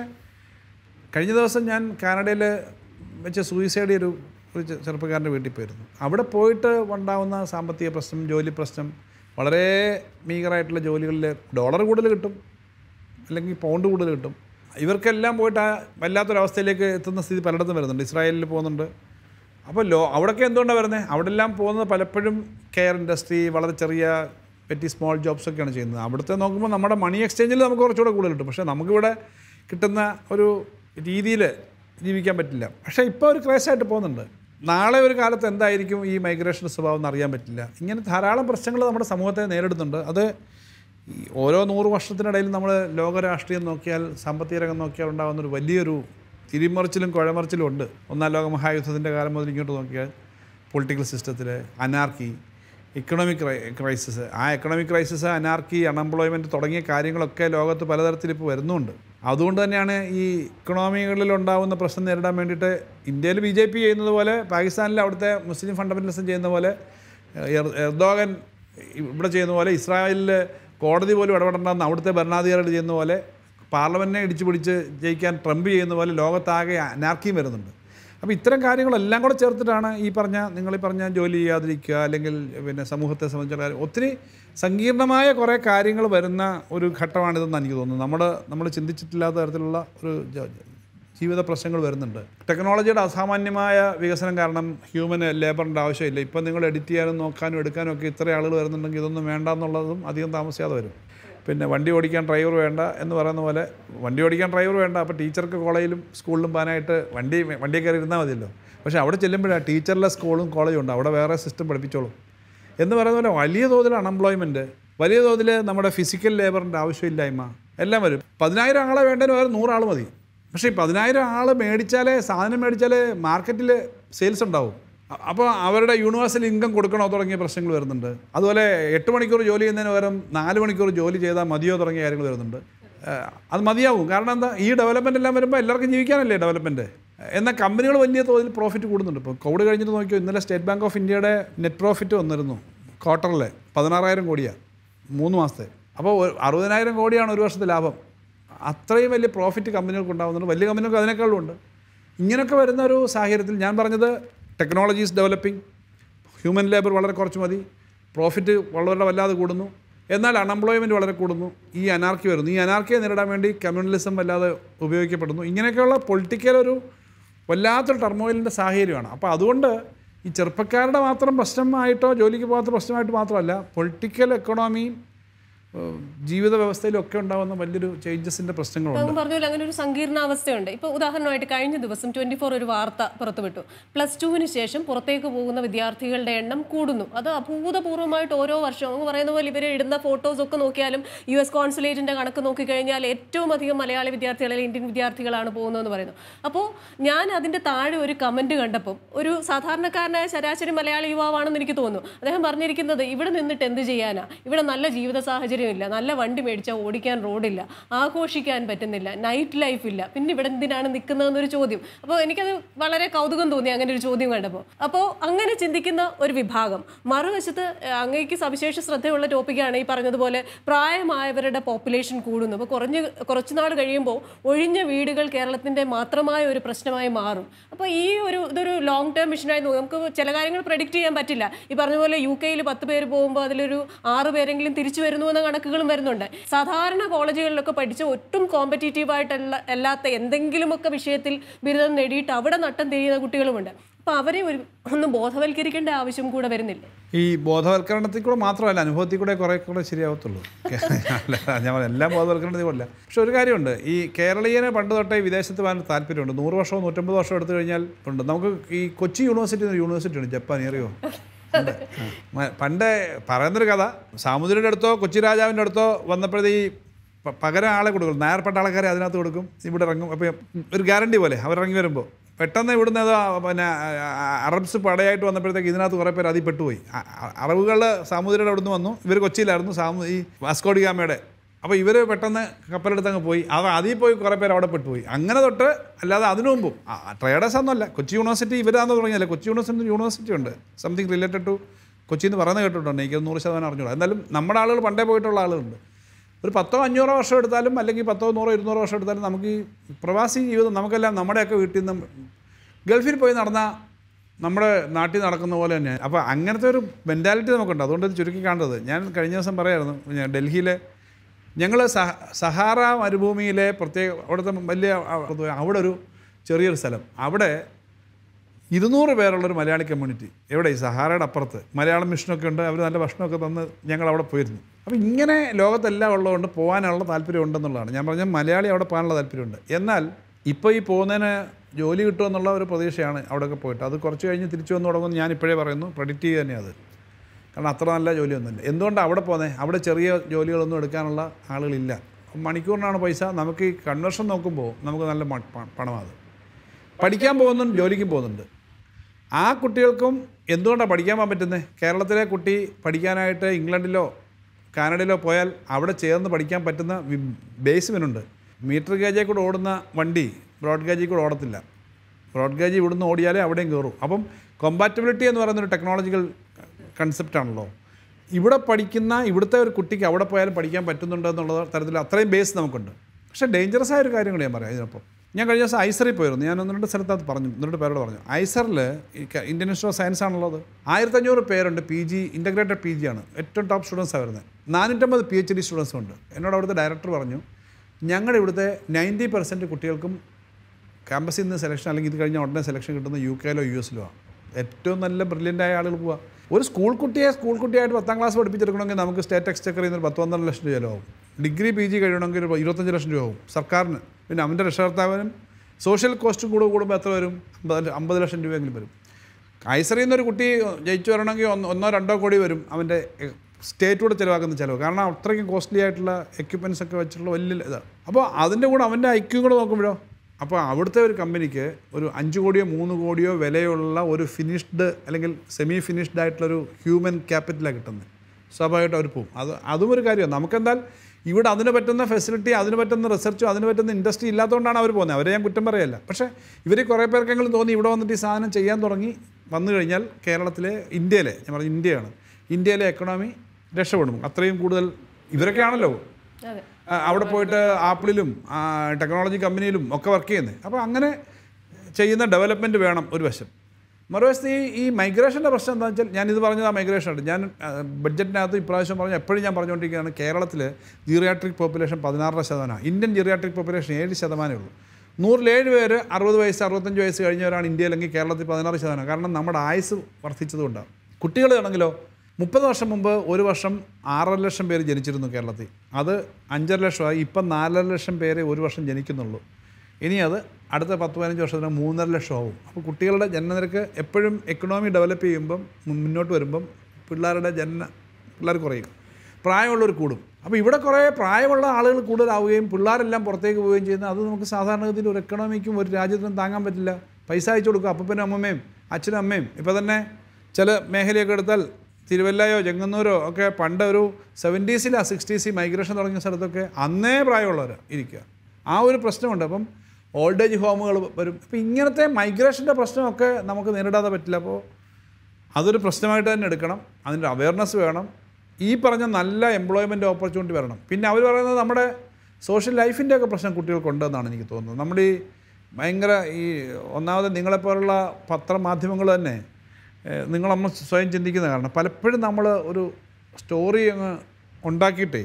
കഴിഞ്ഞ ദിവസം ഞാൻ കാനഡയിൽ വെച്ച് സൂയിസൈഡ് ഒരു ഒരു ചെ- ചെറുപ്പക്കാരൻ്റെ വീട്ടിൽ പോയിരുന്നു അവിടെ പോയിട്ട് ഉണ്ടാവുന്ന സാമ്പത്തിക പ്രശ്നം ജോലി പ്രശ്നം വളരെ മീകറായിട്ടുള്ള ജോലികളിൽ ഡോളർ കൂടുതൽ കിട്ടും അല്ലെങ്കിൽ പൗണ്ട് കൂടുതൽ കിട്ടും ഇവർക്കെല്ലാം പോയിട്ട് ആ വല്ലാത്തൊരവസ്ഥയിലേക്ക് എത്തുന്ന സ്ഥിതി പലയിടത്തും വരുന്നുണ്ട് ഇസ്രായേലിൽ പോകുന്നുണ്ട് അപ്പോൾ ലോ അവിടെയൊക്കെ എന്തുകൊണ്ടാണ് വരുന്നത് അവിടെ എല്ലാം പോകുന്നത് പലപ്പോഴും കെയർ ഇൻഡസ്ട്രി വളരെ ചെറിയ പെറ്റി സ്മോൾ ജോബ്സ് ഒക്കെയാണ് ചെയ്യുന്നത് അവിടുത്തെ നോക്കുമ്പോൾ നമ്മുടെ മണി എക്സ്ചേഞ്ചിൽ നമുക്ക് കുറച്ചുകൂടെ കൂടുതൽ കിട്ടും പക്ഷേ നമുക്കിവിടെ കിട്ടുന്ന ഒരു രീതിയിൽ ജീവിക്കാൻ പറ്റില്ല പക്ഷേ ഇപ്പോൾ ഒരു ക്രേസായിട്ട് പോകുന്നുണ്ട് നാളെ ഒരു കാലത്ത് എന്തായിരിക്കും ഈ മൈഗ്രേഷൻ സ്വഭാവം എന്ന് അറിയാൻ പറ്റില്ല ഇങ്ങനെ ധാരാളം പ്രശ്നങ്ങൾ നമ്മുടെ സമൂഹത്തെ നേരിടുന്നുണ്ട് അത് ഈ ഓരോ നൂറ് വർഷത്തിനിടയിൽ നമ്മൾ ലോക രാഷ്ട്രീയം നോക്കിയാൽ സാമ്പത്തിക രംഗം നോക്കിയാൽ ഉണ്ടാകുന്ന ഒരു വലിയൊരു തിരിമറിച്ചിലും കുഴമറിച്ചിലും ഉണ്ട് ഒന്നാം ലോക മഹായുദ്ധത്തിൻ്റെ കാലം മുതൽ ഇങ്ങോട്ട് നോക്കിയാൽ പൊളിറ്റിക്കൽ സിസ്റ്റത്തിൽ അനാർക്കി ഇക്കണോമിക് ക്രൈസിസ് ആ എക്കണോമിക് ക്രൈസിസ് അനാർക്കി അൺഎംപ്ലോയ്മെൻറ്റ് തുടങ്ങിയ കാര്യങ്ങളൊക്കെ ലോകത്ത് പലതരത്തിൽ ഇപ്പോൾ വരുന്നുണ്ട് അതുകൊണ്ട് തന്നെയാണ് ഈ ഇക്കണോമികളിൽ ഉണ്ടാകുന്ന പ്രശ്നം നേരിടാൻ വേണ്ടിയിട്ട് ഇന്ത്യയിൽ ബി ജെ പി ചെയ്യുന്നത് പോലെ പാകിസ്ഥാനിൽ അവിടുത്തെ മുസ്ലിം ഫണ്ടമെൻ്റലിസം ചെയ്യുന്ന പോലെ എർ- എർദോഗൻ ഇവിടെ ചെയ്യുന്ന പോലെ ഇസ്രായേലിൽ കോടതി പോലും ഇടപെടേണ്ടെന്ന് അവിടുത്തെ ഭരണാധികാരികൾ ചെയ്യുന്ന പോലെ പാർലമെൻറ്റിനെ ഇടിച്ചു പിടിച്ച് ജയിക്കാൻ ട്രംപ് ചെയ്യുന്ന പോലെ ലോകത്താകെ അനാർക്കിയും വരുന്നുണ്ട് അപ്പോൾ ഇത്തരം കാര്യങ്ങളെല്ലാം കൂടെ ചേർത്തിട്ടാണ് ഈ പറഞ്ഞ നിങ്ങൾ ഈ പറഞ്ഞ ജോലി ചെയ്യാതിരിക്കുക അല്ലെങ്കിൽ പിന്നെ സമൂഹത്തെ സംബന്ധിച്ചുള്ള കാര്യം ഒത്തിരി സങ്കീർണമായ കുറേ കാര്യങ്ങൾ വരുന്ന ഒരു ഘട്ടമാണിതെന്ന് എനിക്ക് തോന്നുന്നു നമ്മൾ നമ്മൾ ചിന്തിച്ചിട്ടില്ലാത്ത തരത്തിലുള്ള ഒരു ജ- ജീവിത പ്രശ്നങ്ങൾ വരുന്നുണ്ട് ടെക്നോളജിയുടെ അസാമാന്യമായ വികസനം കാരണം ഹ്യൂമന് ലേബറിൻ്റെ ആവശ്യമില്ല ഇപ്പം നിങ്ങൾ എഡിറ്റ് ചെയ്യാനും നോക്കാനും എടുക്കാനും ഒക്കെ ഇത്ര ആളുകൾ വരുന്നുണ്ടെങ്കിൽ ഇതൊന്നും വേണ്ട എന്നുള്ളതും അധികം താമസിയാതെ വരും പിന്നെ വണ്ടി ഓടിക്കാൻ ഡ്രൈവർ വേണ്ട എന്ന് പറയുന്ന പോലെ വണ്ടി ഓടിക്കാൻ ഡ്രൈവർ വേണ്ട അപ്പോൾ ടീച്ചർക്ക് കോളേജിലും സ്കൂളിലും പോകാനായിട്ട് വണ്ടി വണ്ടി കയറി ഇരുന്നാൽ മതിയല്ലോ പക്ഷേ അവിടെ ചെല്ലുമ്പോഴാണ് ടീച്ചറിലെ സ്കൂളും കോളേജും ഉണ്ട് അവിടെ വേറെ സിസ്റ്റം പഠിപ്പിച്ചോളും എന്ന് പറയുന്ന പോലെ വലിയ തോതിൽ അൺഎംപ്ലോയ്മെൻറ്റ് വലിയ തോതിൽ നമ്മുടെ ഫിസിക്കൽ ലേബറിൻ്റെ ആവശ്യമില്ലായ്മ എല്ലാം വരും പതിനായിരം ആളെ വേണ്ടതിന് പകരം നൂറാൾ മതി പക്ഷേ ഈ പതിനായിരം ആൾ മേടിച്ചാലേ സാധനം മേടിച്ചാലേ മാർക്കറ്റിൽ സെയിൽസ് ഉണ്ടാവും അ- അപ്പോൾ അവരുടെ യൂണിവേഴ്സൽ ഇൻകം കൊടുക്കണോ തുടങ്ങിയ പ്രശ്നങ്ങൾ വരുന്നുണ്ട് അതുപോലെ എട്ട് മണിക്കൂർ ജോലി ചെയ്യുന്നതിന് പകരം നാല് മണിക്കൂർ ജോലി ചെയ്താൽ മതിയോ തുടങ്ങിയ കാര്യങ്ങൾ വരുന്നുണ്ട് ഏഹ് അത് മതിയാവും കാരണം എന്താ ഈ ഡെവലപ്മെൻ്റ് എല്ലാം വരുമ്പോൾ എല്ലാവർക്കും ജീവിക്കാനല്ലേ ഡെവലപ്മെൻറ്റ് എന്നാൽ കമ്പനികൾ വലിയ തോതിൽ പ്രോഫിറ്റ് കൂടുന്നുണ്ട് ഇപ്പോൾ കോവിഡ് കഴിഞ്ഞിട്ട് നോക്കിയോ ഇന്നലെ സ്റ്റേറ്റ് ബാങ്ക് ഓഫ് ഇന്ത്യയുടെ നെറ്റ് പ്രോഫിറ്റ് വന്നിരുന്നു ക്വാർട്ടറിൽ പതിനാറായിരം കോടിയാണ് മൂന്ന് മാസത്തെ അപ്പോൾ ഒരു- അറുപതിനായിരം കോടിയാണ് ഒരു വർഷത്തെ ലാഭം അത്രയും വലിയ പ്രോഫിറ്റ് കമ്പനികൾക്ക് ഉണ്ടാകുന്നുണ്ട് വലിയ കമ്പനികൾക്ക് അതിനേക്കാളും ഉണ്ട് ഇങ്ങനെയൊക്കെ വരുന്ന ഒരു സാഹചര്യത്തിൽ ഞാൻ പറഞ്ഞത് ടെക്നോളജീസ് ഡെവലപ്പിംഗ് ഹ്യൂമൻ ലേബർ വളരെ കുറച്ച് മതി പ്രോഫിറ്റ് വളരെ വല്ലാതെ കൂടുന്നു എന്നാൽ അൺഎംപ്ലോയ്മെൻറ്റ് വളരെ കൂടുന്നു ഈ അനാർക്കി വരുന്നു ഈ അനാർക്കിയെ നേരിടാൻ വേണ്ടി കമ്മ്യൂണലിസം വല്ലാതെ ഉപയോഗിക്കപ്പെടുന്നു ഇങ്ങനെയൊക്കെയുള്ള പൊളിറ്റിക്കൽ ഒരു വല്ലാത്തൊരു ടർമോയിലിൻ്റെ സാഹചര്യമാണ് അപ്പോൾ അതുകൊണ്ട് ഈ ചെറുപ്പക്കാരുടെ മാത്രം പ്രശ്നമായിട്ടോ ജോലിക്ക് പോകാത്ത പ്രശ്നമായിട്ട് മാത്രമല്ല പൊളിറ്റിക്കൽ എക്കണോമിയും ഏഹ്, ജീവിത വ്യവസ്ഥയിലും ഒക്കെ ഉണ്ടാകുന്ന വലിയൊരു ചേഞ്ചസിൻ്റെ പ്രശ്നങ്ങളുണ്ട് അങ്ങ് പറഞ്ഞ പോലെ അങ്ങനെ ഒരു സങ്കീർണാവസ്ഥയുണ്ട് ഇപ്പോൾ ഉദാഹരണമായിട്ട് കഴിഞ്ഞ ദിവസം ട്വന്റി ഫോർ ഒരു വാർത്ത പുറത്തുവിട്ടു പ്ലസ് ടുവിന് ശേഷം പുറത്തേക്ക് പോകുന്ന വിദ്യാർത്ഥികളുടെ എണ്ണം കൂടുന്നു അത് അഭൂതപൂർവ്വമായിട്ട് ഓരോ വർഷവും അങ്ങ് പറയുന്ന പോലെ ഇവർ ഇടുന്ന ഫോട്ടോസ് ഒക്കെ നോക്കിയാലും യു എസ് കോൺസുലേറ്റിന്റെ കണക്ക് നോക്കിക്കഴിഞ്ഞാൽ ഏറ്റവും അധികം മലയാളി വിദ്യാർത്ഥികൾ അല്ലെങ്കിൽ ഇന്ത്യൻ വിദ്യാർത്ഥികളാണ് പോകുന്നതെന്ന് പറയുന്നു അപ്പോൾ ഞാൻ അതിന്റെ താഴെ ഒരു കമന്റ് കണ്ടപ്പോൾ ഒരു സാധാരണക്കാരനായ ശരാശരി മലയാളി യുവാവാണെന്ന് എനിക്ക് തോന്നുന്നു അദ്ദേഹം പറഞ്ഞിരിക്കുന്നത് ഇവിടെ നിന്നിട്ട് എന്ത് ചെയ്യാനാ ഇവിടെ നല്ല ജീവിത സാഹചര്യമില്ല നല്ല വണ്ടി മേടിച്ചാൽ ഓടിക്കാൻ റോഡില്ല ആഘോഷിക്കാൻ പറ്റുന്നില്ല നൈറ്റ് ലൈഫ് ഇല്ല പിന്നെ ഇവിടെ എന്തിനാണ് നിൽക്കുന്നതെന്നൊരു ചോദ്യം അപ്പോൾ എനിക്കത് വളരെ കൗതുകം തോന്നി അങ്ങനെ ഒരു ചോദ്യം കണ്ടപ്പോൾ അപ്പോൾ അങ്ങനെ ചിന്തിക്കുന്ന ഒരു വിഭാഗം മറുവശത്ത് ഏഹ്, അങ്ങേക്ക് സവിശേഷ ശ്രദ്ധയുള്ള ടോപ്പിക്കാണ് ഈ പറഞ്ഞതുപോലെ പ്രായമായവരുടെ പോപ്പുലേഷൻ കൂടുന്നു അപ്പോൾ കുറഞ്ഞ് കുറച്ചുനാൾ കഴിയുമ്പോൾ ഒഴിഞ്ഞ വീടുകൾ കേരളത്തിൻ്റെ മാത്രമായ ഒരു പ്രശ്നമായി മാറും അപ്പോൾ ഈ ഒരു ഇതൊരു ലോങ് ടേം മിഷനായി നോക്കും നമുക്ക് ചില കാര്യങ്ങൾ പ്രഡിക്റ്റ് ചെയ്യാൻ പറ്റില്ല ഈ പറഞ്ഞ പോലെ യു കെയിൽ പത്ത് പേര് പോകുമ്പോൾ അതിലൊരു ആറ് പേരെങ്കിലും തിരിച്ചു വരുന്നു എന്ന കണക്കുകളും വരുന്നുണ്ട് സാധാരണ കോളേജുകളിലൊക്കെ പഠിച്ച് ഒട്ടും കോമ്പറ്റീറ്റീവ് ആയിട്ടുള്ള അല്ലാത്ത എന്തെങ്കിലുമൊക്കെ വിഷയത്തിൽ ബിരുദം നേടിയിട്ട് അവിടെ നട്ടം തിരിയുന്ന കുട്ടികളുമുണ്ട് അപ്പോൾ അവരെ ഒരു ഒന്ന് ബോധവൽക്കരിക്കേണ്ട ആവശ്യം കൂടെ വരുന്നില്ല ഈ ബോധവൽക്കരണത്തിൽ കൂടെ മാത്രമല്ല അനുഭവത്തിൽ കൂടെ കുറേ കൂടെ ശരിയാവത്തുള്ളൂ അല്ല ഞാൻ പറയാം, എല്ലാം ബോധവൽക്കരണത്തിൽ കൂടെ അല്ല പക്ഷെ ഒരു കാര്യമുണ്ട് ഈ കേരളീയനെ പണ്ട് തൊട്ടേ വിദേശത്ത് പോകാൻ താല്പര്യമുണ്ട് നൂറ് വർഷമോ നൂറ്റമ്പത് വർഷം എടുത്തു കഴിഞ്ഞാൽ ഉണ്ട് നമുക്ക് ഈ കൊച്ചി യൂണിവേഴ്സിറ്റി എന്നൊരു യൂണിവേഴ്സിറ്റി ഉണ്ട് ജപ്പാൻ അറിയോ ഉണ്ട്. ആ. മ- പണ്ട് പറയുന്നൊരു കഥ സാമുദ്രിയുടെ അടുത്തോ കൊച്ചി രാജാവിൻ്റെ അടുത്തോ വന്നപ്പോഴത്തേ ഈ പ- പകരം ആളെ കൊടുക്കും നായർ പട്ടാളക്കാരെ അതിനകത്ത് കൊടുക്കും ഇവിടെ ഇറങ്ങും അപ്പോൾ ഒരു ഗ്യാരണ്ടി പോലെ അവരിറങ്ങി വരുമ്പോൾ പെട്ടെന്ന് ഇവിടുന്ന് ഏതോ പിന്നെ ആ, അറബ്സ് പടയായിട്ട് വന്നപ്പോഴത്തേക്ക് ഇതിനകത്ത് കുറേ പേര് അതിൽ പെട്ടുപോയി അറബുകൾ സാമുദ്രിയുടെ അവിടുന്ന് വന്നു ഇവർ കൊച്ചിയിലായിരുന്നു സാമു ഈ വാസ്കോഡിഗാമയുടെ അപ്പോൾ ഇവർ പെട്ടെന്ന് കപ്പലെടുത്ത് അങ്ങ് പോയി അത് അതിൽ പോയി കുറേ പേര് അവിടെ പെട്ടുപോയി അങ്ങനെ തൊട്ട് അല്ലാതെ അതിനു മുമ്പും ട്രേഡേഴ്സ് ഒന്നുമല്ല കൊച്ചി യൂണിവേഴ്സിറ്റി ഇവരാന്ന് തുടങ്ങിയല്ലേ കൊച്ചി യൂണിവേഴ്സിറ്റി യൂണിവേഴ്സിറ്റി ഉണ്ട് സംതിങ് റിലേറ്റഡ് ടു കൊച്ചി എന്ന് പറയുന്നത് കേട്ടിട്ടുണ്ട് എനിക്ക് നൂറ് ശതമാനം അറിഞ്ഞൂടാ എന്നാലും നമ്മുടെ ആളുകൾ പണ്ടേ പോയിട്ടുള്ള ആളുകളുണ്ട് ഒരു പത്തോ അഞ്ഞൂറോ വർഷം എടുത്താലും അല്ലെങ്കിൽ പത്തോ നൂറോ ഇരുന്നൂറോ വർഷം എടുത്താലും നമുക്ക് ഈ പ്രവാസി ജീവിതം നമുക്കെല്ലാം നമ്മുടെയൊക്കെ വീട്ടിൽ നിന്ന് ഗൾഫിൽ പോയി നടന്ന നമ്മുടെ നാട്ടിൽ നടക്കുന്ന പോലെ തന്നെ അപ്പോൾ അങ്ങനത്തെ ഒരു മെൻറ്റാലിറ്റി നമുക്കുണ്ട് അതുകൊണ്ട് ഇത് ചുരുക്കി കാണേണ്ടത് ഞാൻ കഴിഞ്ഞ ദിവസം പറയായിരുന്നു ഞാൻ ഡൽഹിയിലെ ഞങ്ങൾ സഹ സഹാറ മരുഭൂമിയിലെ പ്രത്യേക അവിടുത്തെ വലിയ അ- അവിടെ ഒരു ചെറിയൊരു സ്ഥലം അവിടെ ഇരുന്നൂറ് പേരുള്ളൊരു മലയാളി കമ്മ്യൂണിറ്റി എവിടെ ഈ സഹാറയുടെ അപ്പുറത്ത് മലയാളം മിഷനൊക്കെ ഉണ്ട് അവർ നല്ല ഭക്ഷണമൊക്കെ തന്ന് ഞങ്ങൾ അവിടെ പോയിരുന്നു അപ്പോൾ ഇങ്ങനെ ലോകത്തെല്ലാം ഉള്ളതുകൊണ്ട് പോകാനുള്ള താല്പര്യം ഉണ്ടെന്നുള്ളതാണ് ഞാൻ പറഞ്ഞ മലയാളി അവിടെ പോകാനുള്ള താല്പര്യമുണ്ട് എന്നാൽ ഇപ്പോൾ ഈ പോകുന്നതിന് ജോലി കിട്ടുമെന്നുള്ള ഒരു പ്രതീക്ഷയാണ് അവിടെയൊക്കെ പോയിട്ട് അത് കുറച്ച് കഴിഞ്ഞ് തിരിച്ചു വന്ന് തുടങ്ങുമെന്ന് ഞാൻ ഇപ്പോഴേ പറയുന്നു പ്രഡിക്റ്റ് ചെയ്യുക തന്നെയാണ് അത് കാരണം അത്ര നല്ല ജോലിയൊന്നുമില്ല എന്തുകൊണ്ടാണ് അവിടെ പോകുന്നത് അവിടെ ചെറിയ ജോലികളൊന്നും എടുക്കാനുള്ള ആളുകളില്ല മണിക്കൂറിനാണ് പൈസ നമുക്ക് ഈ കൺവേർഷൻ നോക്കുമ്പോൾ നമുക്ക് നല്ല മ- പ- പണമാണ് അത് പഠിക്കാൻ പോകുന്നുണ്ട് ജോലിക്കും പോകുന്നുണ്ട് ആ കുട്ടികൾക്കും എന്തുകൊണ്ടാണ് പഠിക്കാൻ പോകാൻ പറ്റുന്നത് കേരളത്തിലെ കുട്ടി പഠിക്കാനായിട്ട് ഇംഗ്ലണ്ടിലോ കാനഡയിലോ പോയാൽ അവിടെ ചേർന്ന് പഠിക്കാൻ പറ്റുന്ന ബേസ് ഇവനുണ്ട് മീറ്റർ ഗേജിൽ കൂടെ ഓടുന്ന വണ്ടി ബ്രോഡ് ഗേജിൽ കൂടെ ഓടത്തില്ല ബ്രോഡ് ഗേജ് ഇവിടുന്ന് ഓടിയാലേ അവിടെയും കയറും അപ്പം കോമ്പാറ്റബിലിറ്റി എന്ന് പറയുന്നൊരു ടെക്നോളജിക്കൽ കൺസെപ്റ്റാണല്ലോ ഇവിടെ പഠിക്കുന്ന ഇവിടുത്തെ ഒരു കുട്ടിക്ക് അവിടെ പോയാലും പഠിക്കാൻ പറ്റുന്നുണ്ട് എന്നുള്ള തരത്തിൽ അത്രയും ബേസ് നമുക്കുണ്ട് പക്ഷേ ഡേഞ്ചറസ് ആയ ഒരു കാര്യം കൂടി ഞാൻ പറയാം ഇതിനൊപ്പം ഞാൻ കഴിഞ്ഞ ദിവസം ഐസറിൽ പോയിരുന്നു ഞാൻ ഒന്ന് രണ്ട് സ്ഥലത്ത് പറഞ്ഞു ഒന്ന് രണ്ട് പേരോട് പറഞ്ഞു ഐസറിൽ ഇന്ത്യൻ ഇൻസ്റ്റിറ്റ്യൂട്ട് ഓഫ് സയൻസ് ആണുള്ളത് ആയിരത്തഞ്ഞൂറ് പേരുണ്ട് P G integrated P G ആണ് ഏറ്റവും ടോപ്പ് സ്റ്റുഡൻസാണ് വരുന്നത് നാനൂറ്റമ്പത് പി എച്ച് ഡി സ്റ്റുഡൻസും ഉണ്ട് എന്നോട് അവിടുത്തെ ഡയറക്ടർ പറഞ്ഞു ഞങ്ങളുടെ ഇവിടുത്തെ നയൻറ്റി പെർസെൻറ്റ് കുട്ടികൾക്കും ക്യാമ്പസിൽ നിന്ന് സെലക്ഷൻ അല്ലെങ്കിൽ ഇത് കഴിഞ്ഞാൽ ഉടനെ സെലക്ഷൻ കിട്ടുന്ന യു കെയിലോ യു എസിലോ ആണ് ഏറ്റവും നല്ല ബ്രില്യൻ്റ് ആയ ആളുകൾ പോവുക ഒരു സ്കൂൾ കുട്ടിയെ സ്കൂൾ കുട്ടിയായിട്ട് പത്താം ക്ലാസ് പഠിപ്പിച്ചെടുക്കണമെങ്കിൽ നമുക്ക് സ്റ്റേറ്റ് എക്സ്ചക്കറിൽ നിന്ന് ഒരു പത്ത് പന്ത്രണ്ട് ലക്ഷം രൂപ ചിലവാകും ഡിഗ്രി പി ജി കഴിയണമെങ്കിൽ ഒരു ഇരുപത്തഞ്ച് ലക്ഷം രൂപ ആവും സർക്കാരിന് പിന്നെ അവൻ്റെ രക്ഷകർത്താവിനും സോഷ്യൽ കോസ്റ്റും കൂടെ കൂടുമ്പോൾ എത്ര വരും അമ്പത് അമ്പത് ലക്ഷം രൂപയെങ്കിലും വരും ഐസറിൽ നിന്നൊരു കുട്ടി ജയിച്ചു വരണമെങ്കിൽ ഒന്ന് ഒന്നോ രണ്ടോ കോടി വരും അവൻ്റെ സ്റ്റേറ്റ് കൂടെ ചിലവാക്കുന്ന ചിലവ് കാരണം അത്രയ്ക്കും കോസ്റ്റ്ലി ആയിട്ടുള്ള എക്യുപ്മെൻറ്റ്സ് ഒക്കെ വെച്ചിട്ടുള്ള വലിയ ഇതാണ് അപ്പോൾ അതിൻ്റെ കൂടെ അവൻ്റെ ഐക്യം കൂടെ നോക്കുമ്പോഴോ അപ്പോൾ അവിടുത്തെ ഒരു കമ്പനിക്ക് ഒരു അഞ്ച് കോടിയോ മൂന്ന് കോടിയോ വിലയുള്ള ഒരു ഫിനിഷ്ഡ് അല്ലെങ്കിൽ സെമി ഫിനിഷ്ഡ് ആയിട്ടുള്ളൊരു ഹ്യൂമൻ ക്യാപിറ്റലാണ് കിട്ടുന്നത് സ്വാഭാവികമായിട്ട് അവർ പോകും അത് അതും ഒരു കാര്യമാണ് നമുക്കെന്താൽ ഇവിടെ അതിന് പറ്റുന്ന ഫെസിലിറ്റി അതിന് പറ്റുന്ന റിസർച്ചും അതിന് പറ്റുന്ന ഇൻഡസ്ട്രി ഇല്ലാത്തതുകൊണ്ടാണ് അവർ പോകുന്നത് അവരെ ഞാൻ കുറ്റം പറയല്ല പക്ഷേ ഇവർ കുറേ പേർക്കെങ്കിലും തോന്നി ഇവിടെ വന്നിട്ട് ഈ സാധനം ചെയ്യാൻ തുടങ്ങി വന്നു കഴിഞ്ഞാൽ കേരളത്തിലെ ഇന്ത്യയിലെ ഞാൻ പറഞ്ഞു ഇന്ത്യയാണ് ഇന്ത്യയിലെ എക്കണോമി രക്ഷപ്പെടും അത്രയും കൂടുതൽ ഇവരൊക്കെ ആണല്ലോ അതെ ആ, അവിടെ പോയിട്ട് ആപ്പിളിലും ആ, ടെക്നോളജി കമ്പനിയിലും ഒക്കെ വർക്ക് ചെയ്യുന്നത് അപ്പോൾ അങ്ങനെ ചെയ്യുന്ന ഡെവലപ്മെൻറ്റ് വേണം ഒരു വശം മറുവശത്ത് ഈ ഈ മൈഗ്രേഷൻ്റെ പ്രശ്നം എന്താണെന്ന് വെച്ചാൽ ഞാനിത് പറഞ്ഞത് ആ മൈഗ്രേഷൻ ഉണ്ട് ഞാൻ ആ, ബഡ്ജറ്റിനകത്ത് ഇപ്രാവശ്യം പറഞ്ഞു എപ്പോഴും ഞാൻ പറഞ്ഞുകൊണ്ടിരിക്കുകയാണ് കേരളത്തിൽ ജിറിയാട്രിക് പോപ്പുലേഷൻ പതിനാറര ശതമാനമാണ് ഇന്ത്യൻ ജിറിയാട്രിക് പോപ്പുലേഷൻ ഏഴ് ശതമാനമേ ഉള്ളൂ നൂറിലേഴ് പേര് അറുപത് വയസ്സ് അറുപത്തഞ്ച് വയസ്സ് കഴിഞ്ഞവരാണ് ഇന്ത്യയിലെങ്കിൽ കേരളത്തിൽ പതിനാറ് ശതമാനം കാരണം നമ്മുടെ ആയുസ് വർദ്ധിച്ചതുകൊണ്ടാണ് കുട്ടികളാണെങ്കിലോ മുപ്പത് വർഷം മുമ്പ് ഒരു വർഷം ആറര ലക്ഷം പേര് ജനിച്ചിരുന്നു കേരളത്തിൽ അത് അഞ്ചര ലക്ഷമായി ഇപ്പം നാലര ലക്ഷം പേരെ ഒരു വർഷം ജനിക്കുന്നുള്ളൂ ഇനി അത് അടുത്ത പത്ത് പതിനഞ്ച് വർഷത്തിന് മൂന്നര ലക്ഷം ആവും അപ്പോൾ കുട്ടികളുടെ ജനനനിരക്ക് എപ്പോഴും എക്കണോമി ഡെവലപ്പ് ചെയ്യുമ്പം മുൻ- മുന്നോട്ട് വരുമ്പം പിള്ളേരുടെ ജനന പിള്ളേർ കുറയും പ്രായമുള്ളവർ കൂടും അപ്പോൾ ഇവിടെ കുറേ പ്രായമുള്ള ആളുകൾ കൂടുതലാവുകയും പിള്ളേരെല്ലാം പുറത്തേക്ക് പോവുകയും ചെയ്യുന്നത് അത് നമുക്ക് സാധാരണഗതിയിൽ ഒരു എക്കണോമിക്കും ഒരു രാജ്യത്തിനും താങ്ങാൻ പറ്റില്ല പൈസ അയച്ചു കൊടുക്കുക അപ്പനും അമ്മമ്മയും അച്ഛനും അമ്മയും ഇപ്പോൾ തന്നെ ചില മേഖലയൊക്കെ എടുത്താൽ തിരുവല്ലയോ ചെങ്ങന്നൂരോ ഒക്കെ പണ്ട് ഒരു സെവൻറ്റീസിലാണ് സിക്സ്റ്റീസി മൈഗ്രേഷൻ തുടങ്ങിയ സ്ഥലത്തൊക്കെ അന്നേ പ്രായമുള്ളവർ ഇരിക്കുക ആ ഒരു പ്രശ്നമുണ്ട് അപ്പം ഓൾഡ് ഏജ് ഹോമുകൾ വരും അപ്പോൾ ഇങ്ങനത്തെ മൈഗ്രേഷൻ്റെ പ്രശ്നമൊക്കെ നമുക്ക് നേരിടാതെ പറ്റില്ല അപ്പോൾ അതൊരു പ്രശ്നമായിട്ട് തന്നെ എടുക്കണം അതിൻ്റെ അവയർനെസ് വേണം ഈ പറഞ്ഞ നല്ല എംപ്ലോയ്മെൻറ്റ് ഓപ്പർച്യൂണിറ്റി വരണം പിന്നെ അവർ പറയുന്നത് നമ്മുടെ സോഷ്യൽ ലൈഫിൻ്റെ ഒക്കെ പ്രശ്നം കുട്ടികൾക്കുണ്ടെന്നാണ് എനിക്ക് തോന്നുന്നത് നമ്മുടെ ഈ ഭയങ്കര ഈ ഒന്നാമത് നിങ്ങളെപ്പോലുള്ള പത്രമാധ്യമങ്ങൾ തന്നെ ഏഹ്, നിങ്ങളമ്മ സ്വയം ചിന്തിക്കുന്ന കാരണം പലപ്പോഴും നമ്മൾ ഒരു സ്റ്റോറി അങ്ങ് ഉണ്ടാക്കിയിട്ടേ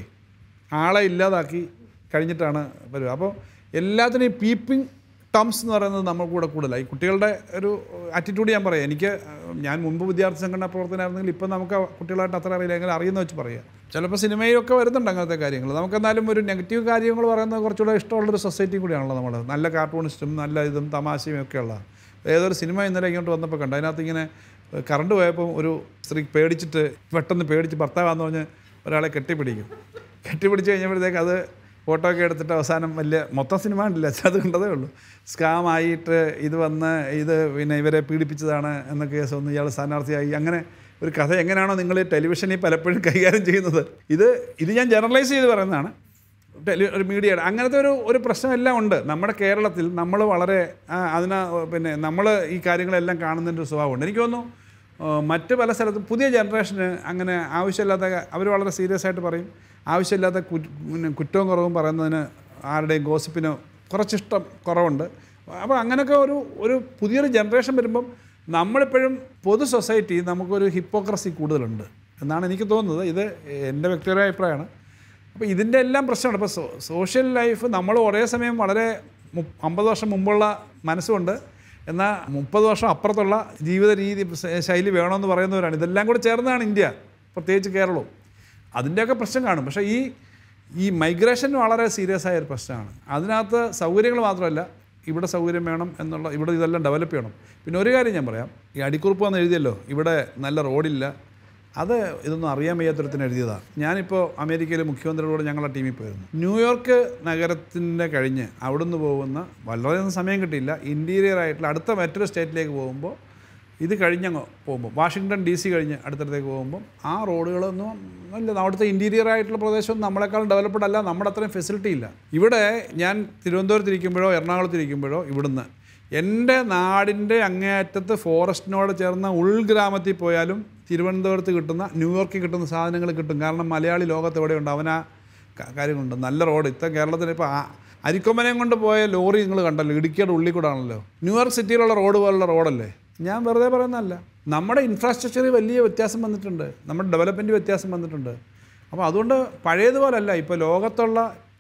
ആളെ ഇല്ലാതാക്കി കഴിഞ്ഞിട്ടാണ് വരിക അപ്പോൾ എല്ലാത്തിനും ഈ പീപ്പിംഗ് ടംസ് എന്ന് പറയുന്നത് നമ്മൾ കൂടെ കൂടുതലായി കുട്ടികളുടെ ഒരു ആറ്റിറ്റ്യൂഡ് ഞാൻ പറയാം എനിക്ക് ഞാൻ മുമ്പ് വിദ്യാർത്ഥി സംഘടനാ പ്രവർത്തനമായിരുന്നെങ്കിൽ ഇപ്പം നമുക്ക് കുട്ടികളായിട്ട് അത്ര അറിയില്ല എങ്ങനെ അറിയുന്ന വെച്ച് പറയുക ചിലപ്പോൾ സിനിമയിലൊക്കെ വരുന്നുണ്ട് അങ്ങനത്തെ കാര്യങ്ങൾ നമുക്കെന്നാലും ഒരു നെഗറ്റീവ് കാര്യങ്ങൾ പറയുന്നത് കുറച്ചുകൂടെ ഇഷ്ടമുള്ളൊരു സൊസൈറ്റി കൂടിയാണല്ലോ നമ്മൾ നല്ല കാർട്ടൂണിസ്റ്റും നല്ല ഇതും തമാശയും ഒക്കെ ഉള്ള ഏതൊരു സിനിമ ഇന്നലെ ഇങ്ങോട്ട് വന്നപ്പോൾ കണ്ടു അതിനകത്ത് ഇങ്ങനെ കറണ്ട് പോയപ്പോൾ ഒരു സ്ത്രീ പേടിച്ചിട്ട് പെട്ടെന്ന് പേടിച്ച് ഭർത്താവാന്ന് പറഞ്ഞ് ഒരാളെ കെട്ടിപ്പിടിക്കും കെട്ടിപ്പിടിച്ച് കഴിഞ്ഞപ്പോഴത്തേക്ക് അത് ഫോട്ടോ ഒക്കെ എടുത്തിട്ട് അവസാനം വലിയ മൊത്തം സിനിമ ഉണ്ടല്ല അത് കണ്ടതേ ഉള്ളൂ സ്കാം ആയിട്ട് ഇത് വന്ന് ഇത് പിന്നെ ഇവരെ പീഡിപ്പിച്ചതാണ് എന്ന കേസ് ഒന്ന് ഇയാൾ സ്ഥാനാർത്ഥിയായി അങ്ങനെ ഒരു കഥ എങ്ങനെയാണോ നിങ്ങൾ ടെലിവിഷനിൽ പലപ്പോഴും കൈകാര്യം ചെയ്യുന്നത് ഇത് ഇത് ഞാൻ ജനറലൈസ് ചെയ്ത് പറയുന്നതാണ് ടെലി ഒരു മീഡിയയുടെ അങ്ങനത്തെ ഒരു ഒരു പ്രശ്നമെല്ലാം ഉണ്ട് നമ്മുടെ കേരളത്തിൽ നമ്മൾ വളരെ ആ, അതിന പിന്നെ നമ്മൾ ഈ കാര്യങ്ങളെല്ലാം കാണുന്നതിൻ്റെ ഒരു സ്വഭാവമുണ്ട് എനിക്ക് തോന്നുന്നു ആ, മറ്റ് പല സ്ഥലത്തും പുതിയ ജനറേഷന് അങ്ങനെ ആവശ്യമില്ലാത്ത അവർ വളരെ സീരിയസ് ആയിട്ട് പറയും ആവശ്യമില്ലാത്ത കു പിന്നെ കുറ്റവും കുറവും പറയുന്നതിന് ആരുടെയും ഗോസിപ്പിന് കുറച്ചിഷ്ടം കുറവുണ്ട് അപ്പോൾ അങ്ങനെയൊക്കെ ഒരു ഒരു പുതിയൊരു ജനറേഷൻ വരുമ്പം നമ്മളിപ്പോഴും പൊതു സൊസൈറ്റി നമുക്കൊരു ഹിപ്പോക്രസി കൂടുതലുണ്ട് എന്നാണ് എനിക്ക് തോന്നുന്നത് ഇത് എൻ്റെ വ്യക്തിപരമായ അഭിപ്രായമാണ് അപ്പോൾ ഇതിൻ്റെ എല്ലാം പ്രശ്നമാണ് ഇപ്പോൾ സോ സോഷ്യൽ ലൈഫ് നമ്മൾ ഒരേ സമയം വളരെ മു അമ്പത് വർഷം മുമ്പുള്ള മനസ്സുകൊണ്ട് എന്നാൽ മുപ്പത് വർഷം അപ്പുറത്തുള്ള ജീവിത രീതി ശ- ശൈലി വേണമെന്ന് പറയുന്നവരാണ് ഇതെല്ലാം കൂടെ ചേർന്നതാണ് ഇന്ത്യ പ്രത്യേകിച്ച് കേരളവും അതിൻ്റെയൊക്കെ പ്രശ്നം കാണും പക്ഷേ ഈ ഈ മൈഗ്രേഷൻ വളരെ സീരിയസ് ആയ ഒരു പ്രശ്നമാണ് അതിനകത്ത് സൗകര്യങ്ങൾ മാത്രമല്ല ഇവിടെ സൗകര്യം വേണം എന്നുള്ള ഇവിടെ ഇതെല്ലാം ഡെവലപ്പ് ചെയ്യണം പിന്നെ ഒരു കാര്യം ഞാൻ പറയാം ഈ അടിക്കുറിപ്പ് വന്ന് എഴുതിയല്ലോ ഇവിടെ നല്ല റോഡില്ല അത് ഇതൊന്നും അറിയാൻ വയ്യാത്തൊരുത്തിന് എഴുതിയതാണ് ഞാനിപ്പോൾ അമേരിക്കയിലെ മുഖ്യമന്ത്രിയോട് ഞങ്ങളുടെ ടീമിൽ പോയിരുന്നു ന്യൂയോർക്ക് നഗരത്തിൻ്റെ കഴിഞ്ഞ് അവിടുന്ന് പോകുന്ന വളരെയൊന്നും സമയം കിട്ടിയില്ല ഇൻറ്റീരിയർ ആയിട്ടുള്ള അടുത്ത മറ്റൊരു സ്റ്റേറ്റിലേക്ക് പോകുമ്പോൾ ഇത് കഴിഞ്ഞങ്ങ് പോകുമ്പോൾ വാഷിങ്ടൺ ഡി സി കഴിഞ്ഞ് അടുത്തടുത്തേക്ക് പോകുമ്പോൾ ആ റോഡുകളൊന്നും നല്ല അവിടുത്തെ ഇൻറ്റീരിയർ ആയിട്ടുള്ള പ്രദേശം നമ്മളെക്കാൾ ഡെവലപ്ഡ് അല്ല നമ്മുടെ അത്രയും ഫെസിലിറ്റി ഇല്ല ഇവിടെ ഞാൻ തിരുവനന്തപുരത്തിരിക്കുമ്പോഴോ എറണാകുളത്തിരിക്കുമ്പോഴോ ഇവിടുന്ന് എൻ്റെ നാടിൻ്റെ അങ്ങേയറ്റത്ത് ഫോറസ്റ്റിനോട് ചേർന്ന ഉൾഗ്രാമത്തിൽ പോയാലും തിരുവനന്തപുരത്ത് കിട്ടുന്ന ന്യൂയോർക്കിൽ കിട്ടുന്ന സാധനങ്ങൾ കിട്ടും കാരണം മലയാളി ലോകത്ത് എവിടെയുണ്ട് അവനാ ക- കാര്യങ്ങളുണ്ട് നല്ല റോഡ് ഇത്ര കേരളത്തിൽ ഇപ്പോൾ അരിക്കൊമ്പനയും കൊണ്ട് പോയ ലോറി നിങ്ങൾ കണ്ടല്ലോ ഇടുക്കിയുടെ ഉള്ളിൽ കൂടെ ആണല്ലോ ന്യൂയോർക്ക് സിറ്റിയിലുള്ള റോഡ് പോലുള്ള റോഡല്ലേ ഞാൻ വെറുതെ പറയുന്നതല്ല നമ്മുടെ ഇൻഫ്രാസ്ട്രക്ചറിൽ വലിയ വ്യത്യാസം വന്നിട്ടുണ്ട് നമ്മുടെ ഡെവലപ്മെൻറ്റ് വ്യത്യാസം വന്നിട്ടുണ്ട് അപ്പോൾ അതുകൊണ്ട് പഴയതുപോലല്ല ഇപ്പോൾ ലോകത്തുള്ള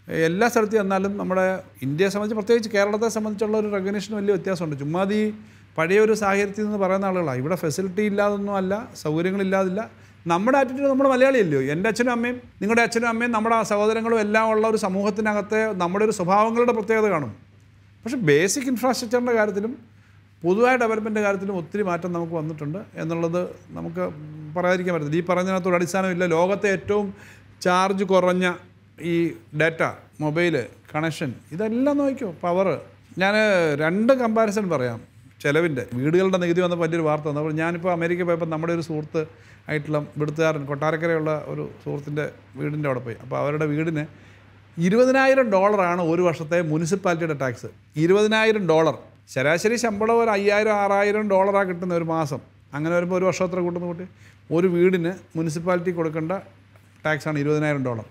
എല്ലാ സ്ഥലത്ത് ചെന്നാലും നമ്മുടെ ഇന്ത്യയെ സംബന്ധിച്ച് പ്രത്യേകിച്ച് കേരളത്തെ സംബന്ധിച്ചുള്ള ഒരു റെക്കഗ്നേഷൻ വലിയ വ്യത്യാസമുണ്ട് ചുമ്മാ ഈ പഴയ ഒരു സാഹചര്യത്തിൽ നിന്ന് പറയുന്ന ആളുകളാണ് ഇവിടെ ഫെസിലിറ്റി ഇല്ലാതൊന്നും അല്ല സൗകര്യങ്ങളില്ലാതില്ല നമ്മുടെ ആറ്റിറ്റ്യൂഡ് നമ്മുടെ മലയാളിയല്ലയോ എൻ്റെ അച്ഛനും അമ്മയും നിങ്ങളുടെ അച്ഛനും അമ്മയും നമ്മുടെ സഹോദരങ്ങളും എല്ലാം ഉള്ള ഒരു സമൂഹത്തിനകത്തെ നമ്മുടെ ഒരു സ്വഭാവങ്ങളുടെ പ്രത്യേകത കാണും പക്ഷേ ബേസിക് ഇൻഫ്രാസ്ട്രക്ചറിൻ്റെ കാര്യത്തിലും പൊതുവായ ഡെവലപ്മെൻറ്റ് കാര്യത്തിലും ഒത്തിരി മാറ്റം നമുക്ക് വന്നിട്ടുണ്ട് എന്നുള്ളത് നമുക്ക് പറയാതിരിക്കാൻ പറ്റത്തില്ല ഈ പറഞ്ഞതിനകത്തൊരു അടിസ്ഥാനമില്ല ലോകത്തെ ഏറ്റവും ചാർജ് കുറഞ്ഞ ഈ ഡാറ്റ മൊബൈല് കണക്ഷൻ ഇതെല്ലാം നോക്കിക്കോ പവർ ഞാൻ രണ്ട് കമ്പാരിസൺ പറയാം ചിലവിൻ്റെ വീടുകളുടെ നികുതി വന്ന വലിയൊരു വാർത്ത വന്നു അപ്പോൾ ഞാനിപ്പോൾ അമേരിക്ക പോയപ്പോൾ നമ്മുടെ ഒരു സുഹൃത്ത് ആയിട്ടുള്ള ഇവിടുത്തുകാരൻ കൊട്ടാരക്കരയുള്ള ഒരു സുഹൃത്തിൻ്റെ വീടിൻ്റെ അവിടെ പോയി അപ്പോൾ അവരുടെ വീടിന് ഇരുപതിനായിരം ഡോളറാണ് ഒരു വർഷത്തെ മുനിസിപ്പാലിറ്റിയുടെ ടാക്സ് ഇരുപതിനായിരം ഡോളർ ശരാശരി ശമ്പളം ഒരു അയ്യായിരം ആറായിരം ഡോളറാണ് കിട്ടുന്ന ഒരു മാസം അങ്ങനെ വരുമ്പോൾ ഒരു വർഷം എത്ര കൂട്ടുന്ന കൂട്ടി ഒരു വീടിന് മുനിസിപ്പാലിറ്റി കൊടുക്കേണ്ട ടാക്സാണ് ഇരുപതിനായിരം ഡോളർ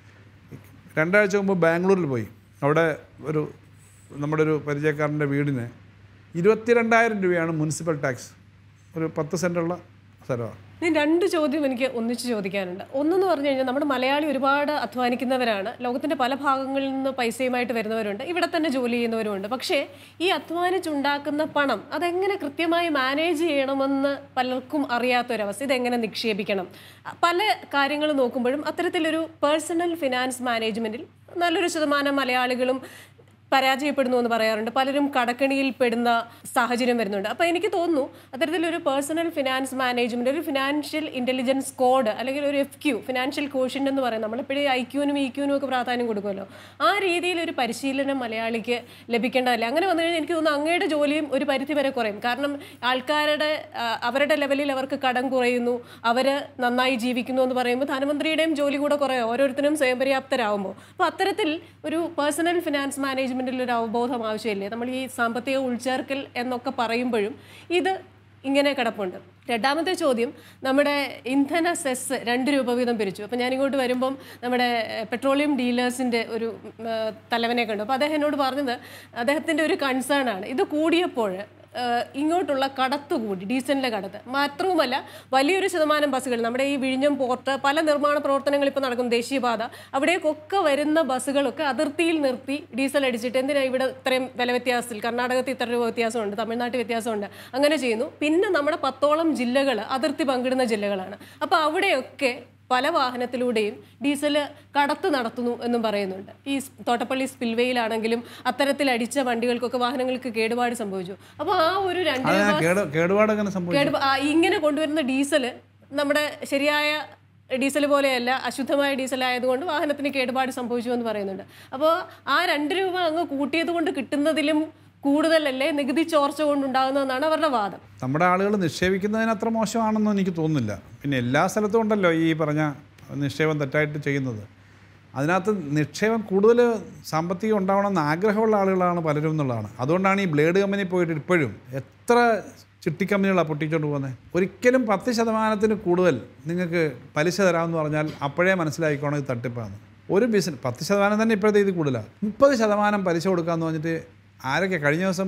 രണ്ടാഴ്ച മുമ്പ് ബാംഗ്ലൂരിൽ പോയി അവിടെ ഒരു നമ്മുടെ ഒരു പരിചയക്കാരൻ്റെ വീടിന് ഇരുപത്തിരണ്ടായിരം രൂപയാണ് മുനിസിപ്പൽ ടാക്സ് ഒരു പത്ത് സെൻറ്റുള്ള സ്ഥലമാണ് ഇനി രണ്ട് ചോദ്യം എനിക്ക് ഒന്നിച്ച് ചോദിക്കാനുണ്ട് ഒന്നെന്ന് പറഞ്ഞു കഴിഞ്ഞാൽ നമ്മുടെ മലയാളി ഒരുപാട് അധ്വാനിക്കുന്നവരാണ് ലോകത്തിന്റെ പല ഭാഗങ്ങളിൽ നിന്ന് പൈസയുമായിട്ട് വരുന്നവരുണ്ട് ഇവിടെ തന്നെ ജോലി ചെയ്യുന്നവരുമുണ്ട് പക്ഷേ ഈ അധ്വാനിച്ചുണ്ടാക്കുന്ന പണം അതെങ്ങനെ കൃത്യമായി മാനേജ് ചെയ്യണമെന്ന് പലർക്കും അറിയാത്തൊരവസ്ഥ ഇതെങ്ങനെ നിക്ഷേപിക്കണം പല കാര്യങ്ങൾ നോക്കുമ്പോഴും അത്തരത്തിലൊരു പേഴ്സണൽ ഫിനാൻസ് മാനേജ്മെന്റിൽ നല്ലൊരു ശതമാനം മലയാളികളും പരാജയപ്പെടുന്നു എന്ന് പറയാറുണ്ട് പലരും കടക്കണിയിൽ പെടുന്ന സാഹചര്യം വരുന്നുണ്ട് അപ്പോൾ എനിക്ക് തോന്നുന്നു അത്തരത്തിലൊരു പേഴ്സണൽ ഫിനാൻസ് മാനേജ്മെന്റ് ഒരു ഫിനാൻഷ്യൽ ഇന്റലിജൻസ് കോഡ് അല്ലെങ്കിൽ ഒരു എഫ് ക്യു ഫിനാൻഷ്യൽ കോഷ്യൻ്റ് എന്ന് പറയും നമ്മളെപ്പോഴും ഐ ക്യൂനും ഇ ക്യൂനും ഒക്കെ പ്രാധാന്യം കൊടുക്കുമല്ലോ ആ രീതിയിൽ ഒരു പരിശീലനം മലയാളിക്ക് ലഭിക്കേണ്ടതല്ലേ അങ്ങനെ വന്നു കഴിഞ്ഞാൽ എനിക്ക് തോന്നുന്നു അങ്ങയുടെ ജോലിയും ഒരു പരിധി വരെ കുറയും കാരണം ആൾക്കാരുടെ ആ, അവരുടെ ലെവലിൽ അവർക്ക് കടം കുറയുന്നു അവർ നന്നായി ജീവിക്കുന്നു എന്ന് പറയുമ്പോൾ ധനമന്ത്രിയുടെയും ജോലി കൂടെ കുറയും ഓരോരുത്തരും സ്വയം പര്യാപ്തരാകുമ്പോൾ അപ്പോൾ അത്തരത്തിൽ ഒരു പേഴ്സണൽ ഫിനാൻസ് മാനേജ്മെന്റിൽ ഒരു അവബോധം ആവശ്യമില്ലേ നമ്മൾ ഈ സാമ്പത്തിക ഉൾച്ചേർക്കൽ എന്നൊക്കെ പറയുമ്പോഴും ഇത് ഇങ്ങനെ കിടപ്പുണ്ട് രണ്ടാമത്തെ ചോദ്യം നമ്മുടെ ഇന്ധന സെസ് രണ്ട് രൂപ വീതം പിരിച്ചു അപ്പോൾ ഞാനിങ്ങോട്ട് വരുമ്പം നമ്മുടെ ഏഹ്, പെട്രോളിയം ഡീലേഴ്സിൻ്റെ ഒരു ഉം, ഏഹ്, തലവനെ കണ്ടു അപ്പോൾ അദ്ദേഹം എന്നോട് പറഞ്ഞത് അദ്ദേഹത്തിൻ്റെ ഒരു കൺസേൺ ആണ് ഇത് കൂടിയപ്പോൾ ഏഹ്, ഇങ്ങോട്ടുള്ള കടത്ത് കൂടി ഡീസലിൻ്റെ കടത്ത് മാത്രവുമല്ല വലിയൊരു ശതമാനം ബസ്സുകൾ നമ്മുടെ ഈ വിഴിഞ്ഞം പോർട്ട് പല നിർമ്മാണ പ്രവർത്തനങ്ങൾ ഇപ്പോൾ നടക്കും ദേശീയപാത അവിടേക്കൊക്കെ വരുന്ന ബസ്സുകളൊക്കെ അതിർത്തിയിൽ നിർത്തി ഡീസൽ അടിച്ചിട്ട് എന്തിനാ ഇവിടെ ഇത്രയും വില വ്യത്യാസത്തിൽ കർണാടകത്തിൽ ഇത്ര രൂപ വ്യത്യാസമുണ്ട് തമിഴ്നാട്ടിൽ വ്യത്യാസമുണ്ട് അങ്ങനെ ചെയ്യുന്നു പിന്നെ നമ്മുടെ പത്തോളം ജില്ലകൾ അതിർത്തി പങ്കിടുന്ന ജില്ലകളാണ് അപ്പോൾ അവിടെയൊക്കെ പല വാഹനത്തിലൂടെയും ഡീസൽ കടത്ത് നടത്തുന്നു എന്നും പറയുന്നുണ്ട് ഈ സ് തോട്ടപ്പള്ളി സ്പിൽവേയിലാണെങ്കിലും അത്തരത്തിൽ അടിച്ച വണ്ടികൾക്കൊക്കെ വാഹനങ്ങൾക്ക് കേടുപാട് സംഭവിച്ചു അപ്പോൾ ആ ഒരു രണ്ട് അത് രൂപ കേട് കേടുപാട് എങ്ങനെ സംഭവിച്ചു കേട് ആ, ഇങ്ങനെ കൊണ്ടുവരുന്ന ഡീസൽ നമ്മുടെ ശരിയായ ഡീസൽ പോലെയല്ല അശുദ്ധമായ ഡീസൽ ആയതുകൊണ്ട് വാഹനത്തിന് കേടുപാട് സംഭവിച്ചു എന്ന് പറയുന്നുണ്ട് അപ്പോൾ ആ രണ്ട് രൂപ അങ്ങ് കൂട്ടിയത് കൊണ്ട് കിട്ടുന്നതിലും കൂടുതലല്ലേ നികുതി ചോർച്ച കൊണ്ടുണ്ടാകുന്നതെന്നാണ് അവരുടെ വാദം നമ്മുടെ ആളുകൾ നിക്ഷേപിക്കുന്നതിന് അത്ര മോശമാണെന്ന് എനിക്ക് തോന്നുന്നില്ല പിന്നെ എല്ലാ സ്ഥലത്തും ഉണ്ടല്ലോ ഈ പറഞ്ഞ നിക്ഷേപം തെറ്റായിട്ട് ചെയ്യുന്നത് അതിനകത്ത് നിക്ഷേപം കൂടുതൽ സാമ്പത്തികം ഉണ്ടാവണമെന്ന് ആഗ്രഹമുള്ള ആളുകളാണ് പലരും എന്നുള്ളതാണ് അതുകൊണ്ടാണ് ഈ ബ്ലേഡ് കമ്പനി പോയിട്ട് ഇപ്പോഴും എത്ര ചിട്ടിക്കമ്പനികളാണ് പൊട്ടിച്ചുകൊണ്ട് പോകുന്നത് ഒരിക്കലും പത്ത് ശതമാനത്തിന് കൂടുതൽ നിങ്ങൾക്ക് പലിശ തരാമെന്ന് പറഞ്ഞാൽ അപ്പോഴേ മനസ്സിലായിക്കോണം ഇത് തട്ടിപ്പാണ് ഒരു ബിസിനസ് പത്ത് ശതമാനം തന്നെ ഇപ്പോഴത്തെ ഇത് കൂടുതലാണ് മുപ്പത് ശതമാനം പലിശ കൊടുക്കാമെന്ന് പറഞ്ഞിട്ട് ആരൊക്കെ കഴിഞ്ഞ ദിവസം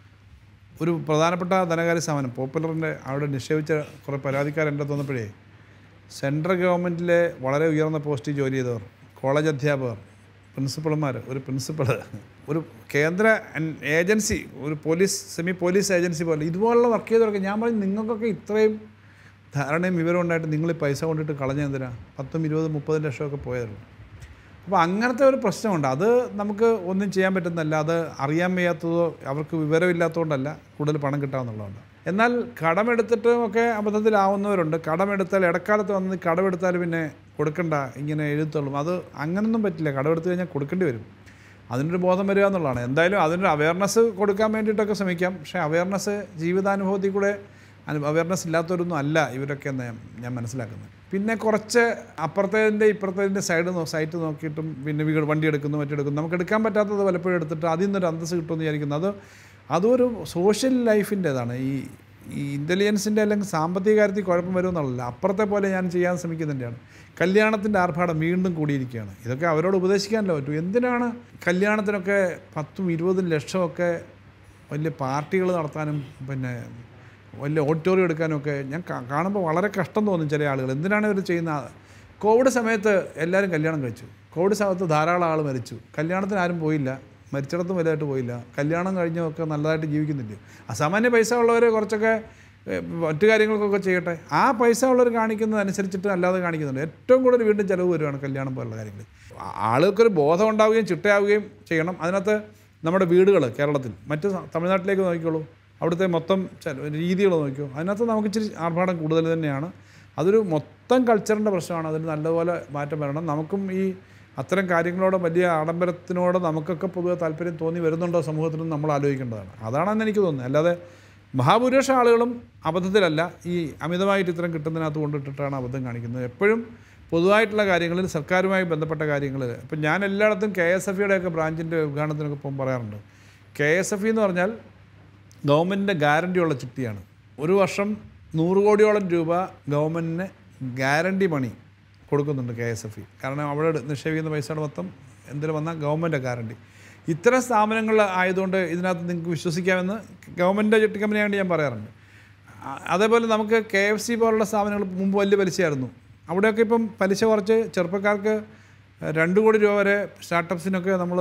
ഒരു പ്രധാനപ്പെട്ട ധനകാര്യ സ്ഥാപനം പോപ്പുലറിൻ്റെ അവിടെ നിക്ഷേപിച്ച കുറേ പരാതിക്കാർ എൻ്റെ തോന്നപ്പോഴേ സെൻട്രൽ ഗവൺമെൻറ്റിലെ വളരെ ഉയർന്ന പോസ്റ്റിൽ ജോലി ചെയ്തവർ കോളേജ് അധ്യാപകർ പ്രിൻസിപ്പൾമാർ ഒരു പ്രിൻസിപ്പൾ ഒരു കേന്ദ്ര അൻ- ഏജൻസി ഒരു പോലീസ് സെമി പോലീസ് ഏജൻസി പോലെ ഇതുപോലുള്ള വർക്ക് ചെയ്തവർക്ക് ഞാൻ പറഞ്ഞു നിങ്ങൾക്കൊക്കെ ഇത്രയും ധാരണയും വിവരം ഉണ്ടായിട്ട് നിങ്ങൾ ഈ പൈസ കൊണ്ടിട്ട് കളഞ്ഞെന്തിനാ പത്തും ഇരുപതും മുപ്പതും ലക്ഷമൊക്കെ പോയതല്ലോ അപ്പോൾ അങ്ങനത്തെ ഒരു പ്രശ്നമുണ്ട് അത് നമുക്ക് ഒന്നും ചെയ്യാൻ പറ്റുന്നല്ല അത് അറിയാൻ വയ്യാത്തതോ അവർക്ക് വിവരമില്ലാത്തതുകൊണ്ടല്ല കൂടുതൽ പണം കിട്ടാമെന്നുള്ളതുകൊണ്ട് എന്നാൽ കടമെടുത്തിട്ടും ഒക്കെ അബദ്ധത്തിലാവുന്നവരുണ്ട് കടമെടുത്താൽ ഇടക്കാലത്ത് വന്ന് കടമെടുത്താൽ പിന്നെ കൊടുക്കണ്ട ഇങ്ങനെ എഴുത്തുള്ളും അത് അങ്ങനൊന്നും പറ്റില്ല കടമെടുത്ത് കഴിഞ്ഞാൽ കൊടുക്കേണ്ടി വരും അതിനൊരു ബോധം വരിക എന്നുള്ളതാണ് എന്തായാലും അതിനൊരു അവയർനെസ് കൊടുക്കാൻ വേണ്ടിയിട്ടൊക്കെ ശ്രമിക്കാം പക്ഷേ അവയർനെസ് ജീവിതാനുഭവത്തിൽ കൂടെ അവയർനെസ് ഇല്ലാത്തവരൊന്നും അല്ല ഇവരൊക്കെ എന്ന് ഞാൻ- ഞാൻ മനസ്സിലാക്കുന്നത് പിന്നെ കുറച്ച് അപ്പുറത്തേതിൻ്റെ ഇപ്പുറത്തേതിൻ്റെ സൈഡ് നോ സൈറ്റ് നോക്കിയിട്ടും പിന്നെ വീട് വണ്ടി എടുക്കുന്നു മറ്റെടുക്കുന്നു നമുക്ക് എടുക്കാൻ പറ്റാത്തത് പലപ്പോഴും എടുത്തിട്ട് അതിൽ നിന്നൊരു അന്തസ്സ് കിട്ടുമെന്ന് വിചാരിക്കുന്നു അത് അതൊരു സോഷ്യൽ ലൈഫിൻ്റേതാണ് ഈ ഈ ഇൻ്റലിജൻസിൻ്റെ അല്ലെങ്കിൽ സാമ്പത്തിക കാര്യത്തിൽ കുഴപ്പം വരുമെന്നുള്ളതല്ല അപ്പുറത്തെ പോലെ ഞാൻ ചെയ്യാൻ ശ്രമിക്കുന്നുണ്ടാണ് കല്യാണത്തിൻ്റെ ആർഭാടം വീണ്ടും കൂടിയിരിക്കുകയാണ് ഇതൊക്കെ അവരോട് ഉപദേശിക്കാനല്ലോ പറ്റൂ എന്തിനാണ് കല്യാണത്തിനൊക്കെ പത്തും ഇരുപതും ലക്ഷമൊക്കെ വലിയ പാർട്ടികൾ നടത്താനും പിന്നെ വലിയ ഓഡിറ്റോറിയം എടുക്കാനും ഒക്കെ ഞാൻ കാ- കാണുമ്പോൾ വളരെ കഷ്ടം തോന്നും ചില ആളുകൾ എന്തിനാണ് ഇവർ ചെയ്യുന്ന കോവിഡ് സമയത്ത് എല്ലാവരും കല്യാണം കഴിച്ചു കോവിഡ് സമയത്ത് ധാരാളം ആൾ മരിച്ചു കല്യാണത്തിന് ആരും പോയില്ല മരിച്ചിടത്തും വലുതായിട്ട് പോയില്ല കല്യാണം കഴിഞ്ഞൊക്കെ നല്ലതായിട്ട് ജീവിക്കുന്നില്ല അസാമാന്യ പൈസ ഉള്ളവർ കുറച്ചൊക്കെ ഏഹ്, മറ്റു കാര്യങ്ങൾക്കൊക്കെ ചെയ്യട്ടെ ആ പൈസ ഉള്ളവർ കാണിക്കുന്നത് അനുസരിച്ചിട്ട് അല്ലാതെ കാണിക്കുന്നുണ്ട് ഏറ്റവും കൂടുതൽ വീണ്ടും ചിലവ് വരുവാണ് കല്യാണം പോലുള്ള കാര്യങ്ങൾ ആ- ആളുകൾക്കൊരു ബോധം ഉണ്ടാവുകയും ചിട്ടയാവുകയും ചെയ്യണം അതിനകത്ത് നമ്മുടെ വീടുകൾ കേരളത്തിൽ മറ്റ് സ- തമിഴ്നാട്ടിലേക്ക് നോക്കിക്കോളൂ അവിടുത്തെ മൊത്തം ചെ- രീതികൾ നോക്കിക്കോ അതിനകത്ത് നമുക്ക് ഇച്ചിരി ആർഭാടം കൂടുതൽ തന്നെയാണ് അതൊരു മൊത്തം കൾച്ചറിൻ്റെ പ്രശ്നമാണ് അതിന് നല്ലപോലെ മാറ്റം വരണം നമുക്കും ഈ അത്തരം കാര്യങ്ങളോട് വലിയ ആഡംബരത്തിനോട് നമുക്കൊക്കെ പൊതുവെ താല്പര്യം തോന്നി വരുന്നുണ്ടോ സമൂഹത്തിനും നമ്മൾ ആലോചിക്കേണ്ടതാണ് അതാണെന്ന് എനിക്ക് തോന്നുന്നത് അല്ലാതെ മഹാഭൂരിപക്ഷം ആളുകളും അബദ്ധത്തിലല്ല ഈ അമിതമായിട്ട് ഇത്തരം കിട്ടുന്നതിനകത്ത് കൊണ്ടിട്ടിട്ടാണ് അബദ്ധം കാണിക്കുന്നത് എപ്പോഴും പൊതുവായിട്ടുള്ള കാര്യങ്ങളിൽ സർക്കാരുമായി ബന്ധപ്പെട്ട കാര്യങ്ങളിൽ ഇപ്പം ഞാൻ എല്ലായിടത്തും കെ എസ് എഫ് ഇയുടെയൊക്കെ ബ്രാഞ്ചിൻ്റെ ഉദ്ഘാടനത്തിനൊക്കെ ഇപ്പം പറയാറുണ്ട് കെ എസ് എഫ് ഇ എന്ന് പറഞ്ഞാൽ ഗവൺമെൻറ്റിൻ്റെ ഗ്യാരണ്ടിയുള്ള ചിട്ടിയാണ് ഒരു വർഷം നൂറ് കോടിയോളം രൂപ ഗവൺമെൻറ്റിന് ഗ്യാരണ്ടി മണി കൊടുക്കുന്നുണ്ട് കെ എസ് എഫ് ഇ കാരണം അവിടെ നിക്ഷേപിക്കുന്ന പൈസയുടെ മൊത്തം എന്തെങ്കിലും വന്നാൽ ഗവൺമെൻറ് ഗ്യാരണ്ടി ഇത്തരം സ്ഥാപനങ്ങൾ ആയതുകൊണ്ട് ഇതിനകത്ത് നിങ്ങൾക്ക് വിശ്വസിക്കാമെന്ന് ഗവൺമെൻറ് ചിട്ടി കമ്പനിയാണ്ട് ഞാൻ പറയാറുണ്ട് ആ- അതേപോലെ നമുക്ക് കെ എഫ് സി പോലുള്ള സ്ഥാപനങ്ങൾ മുമ്പ് വലിയ പലിശയായിരുന്നു അവിടെയൊക്കെ ഇപ്പം പലിശ കുറച്ച് ചെറുപ്പക്കാർക്ക് രണ്ട് കോടി രൂപ വരെ സ്റ്റാർട്ടപ്സിനൊക്കെ നമ്മൾ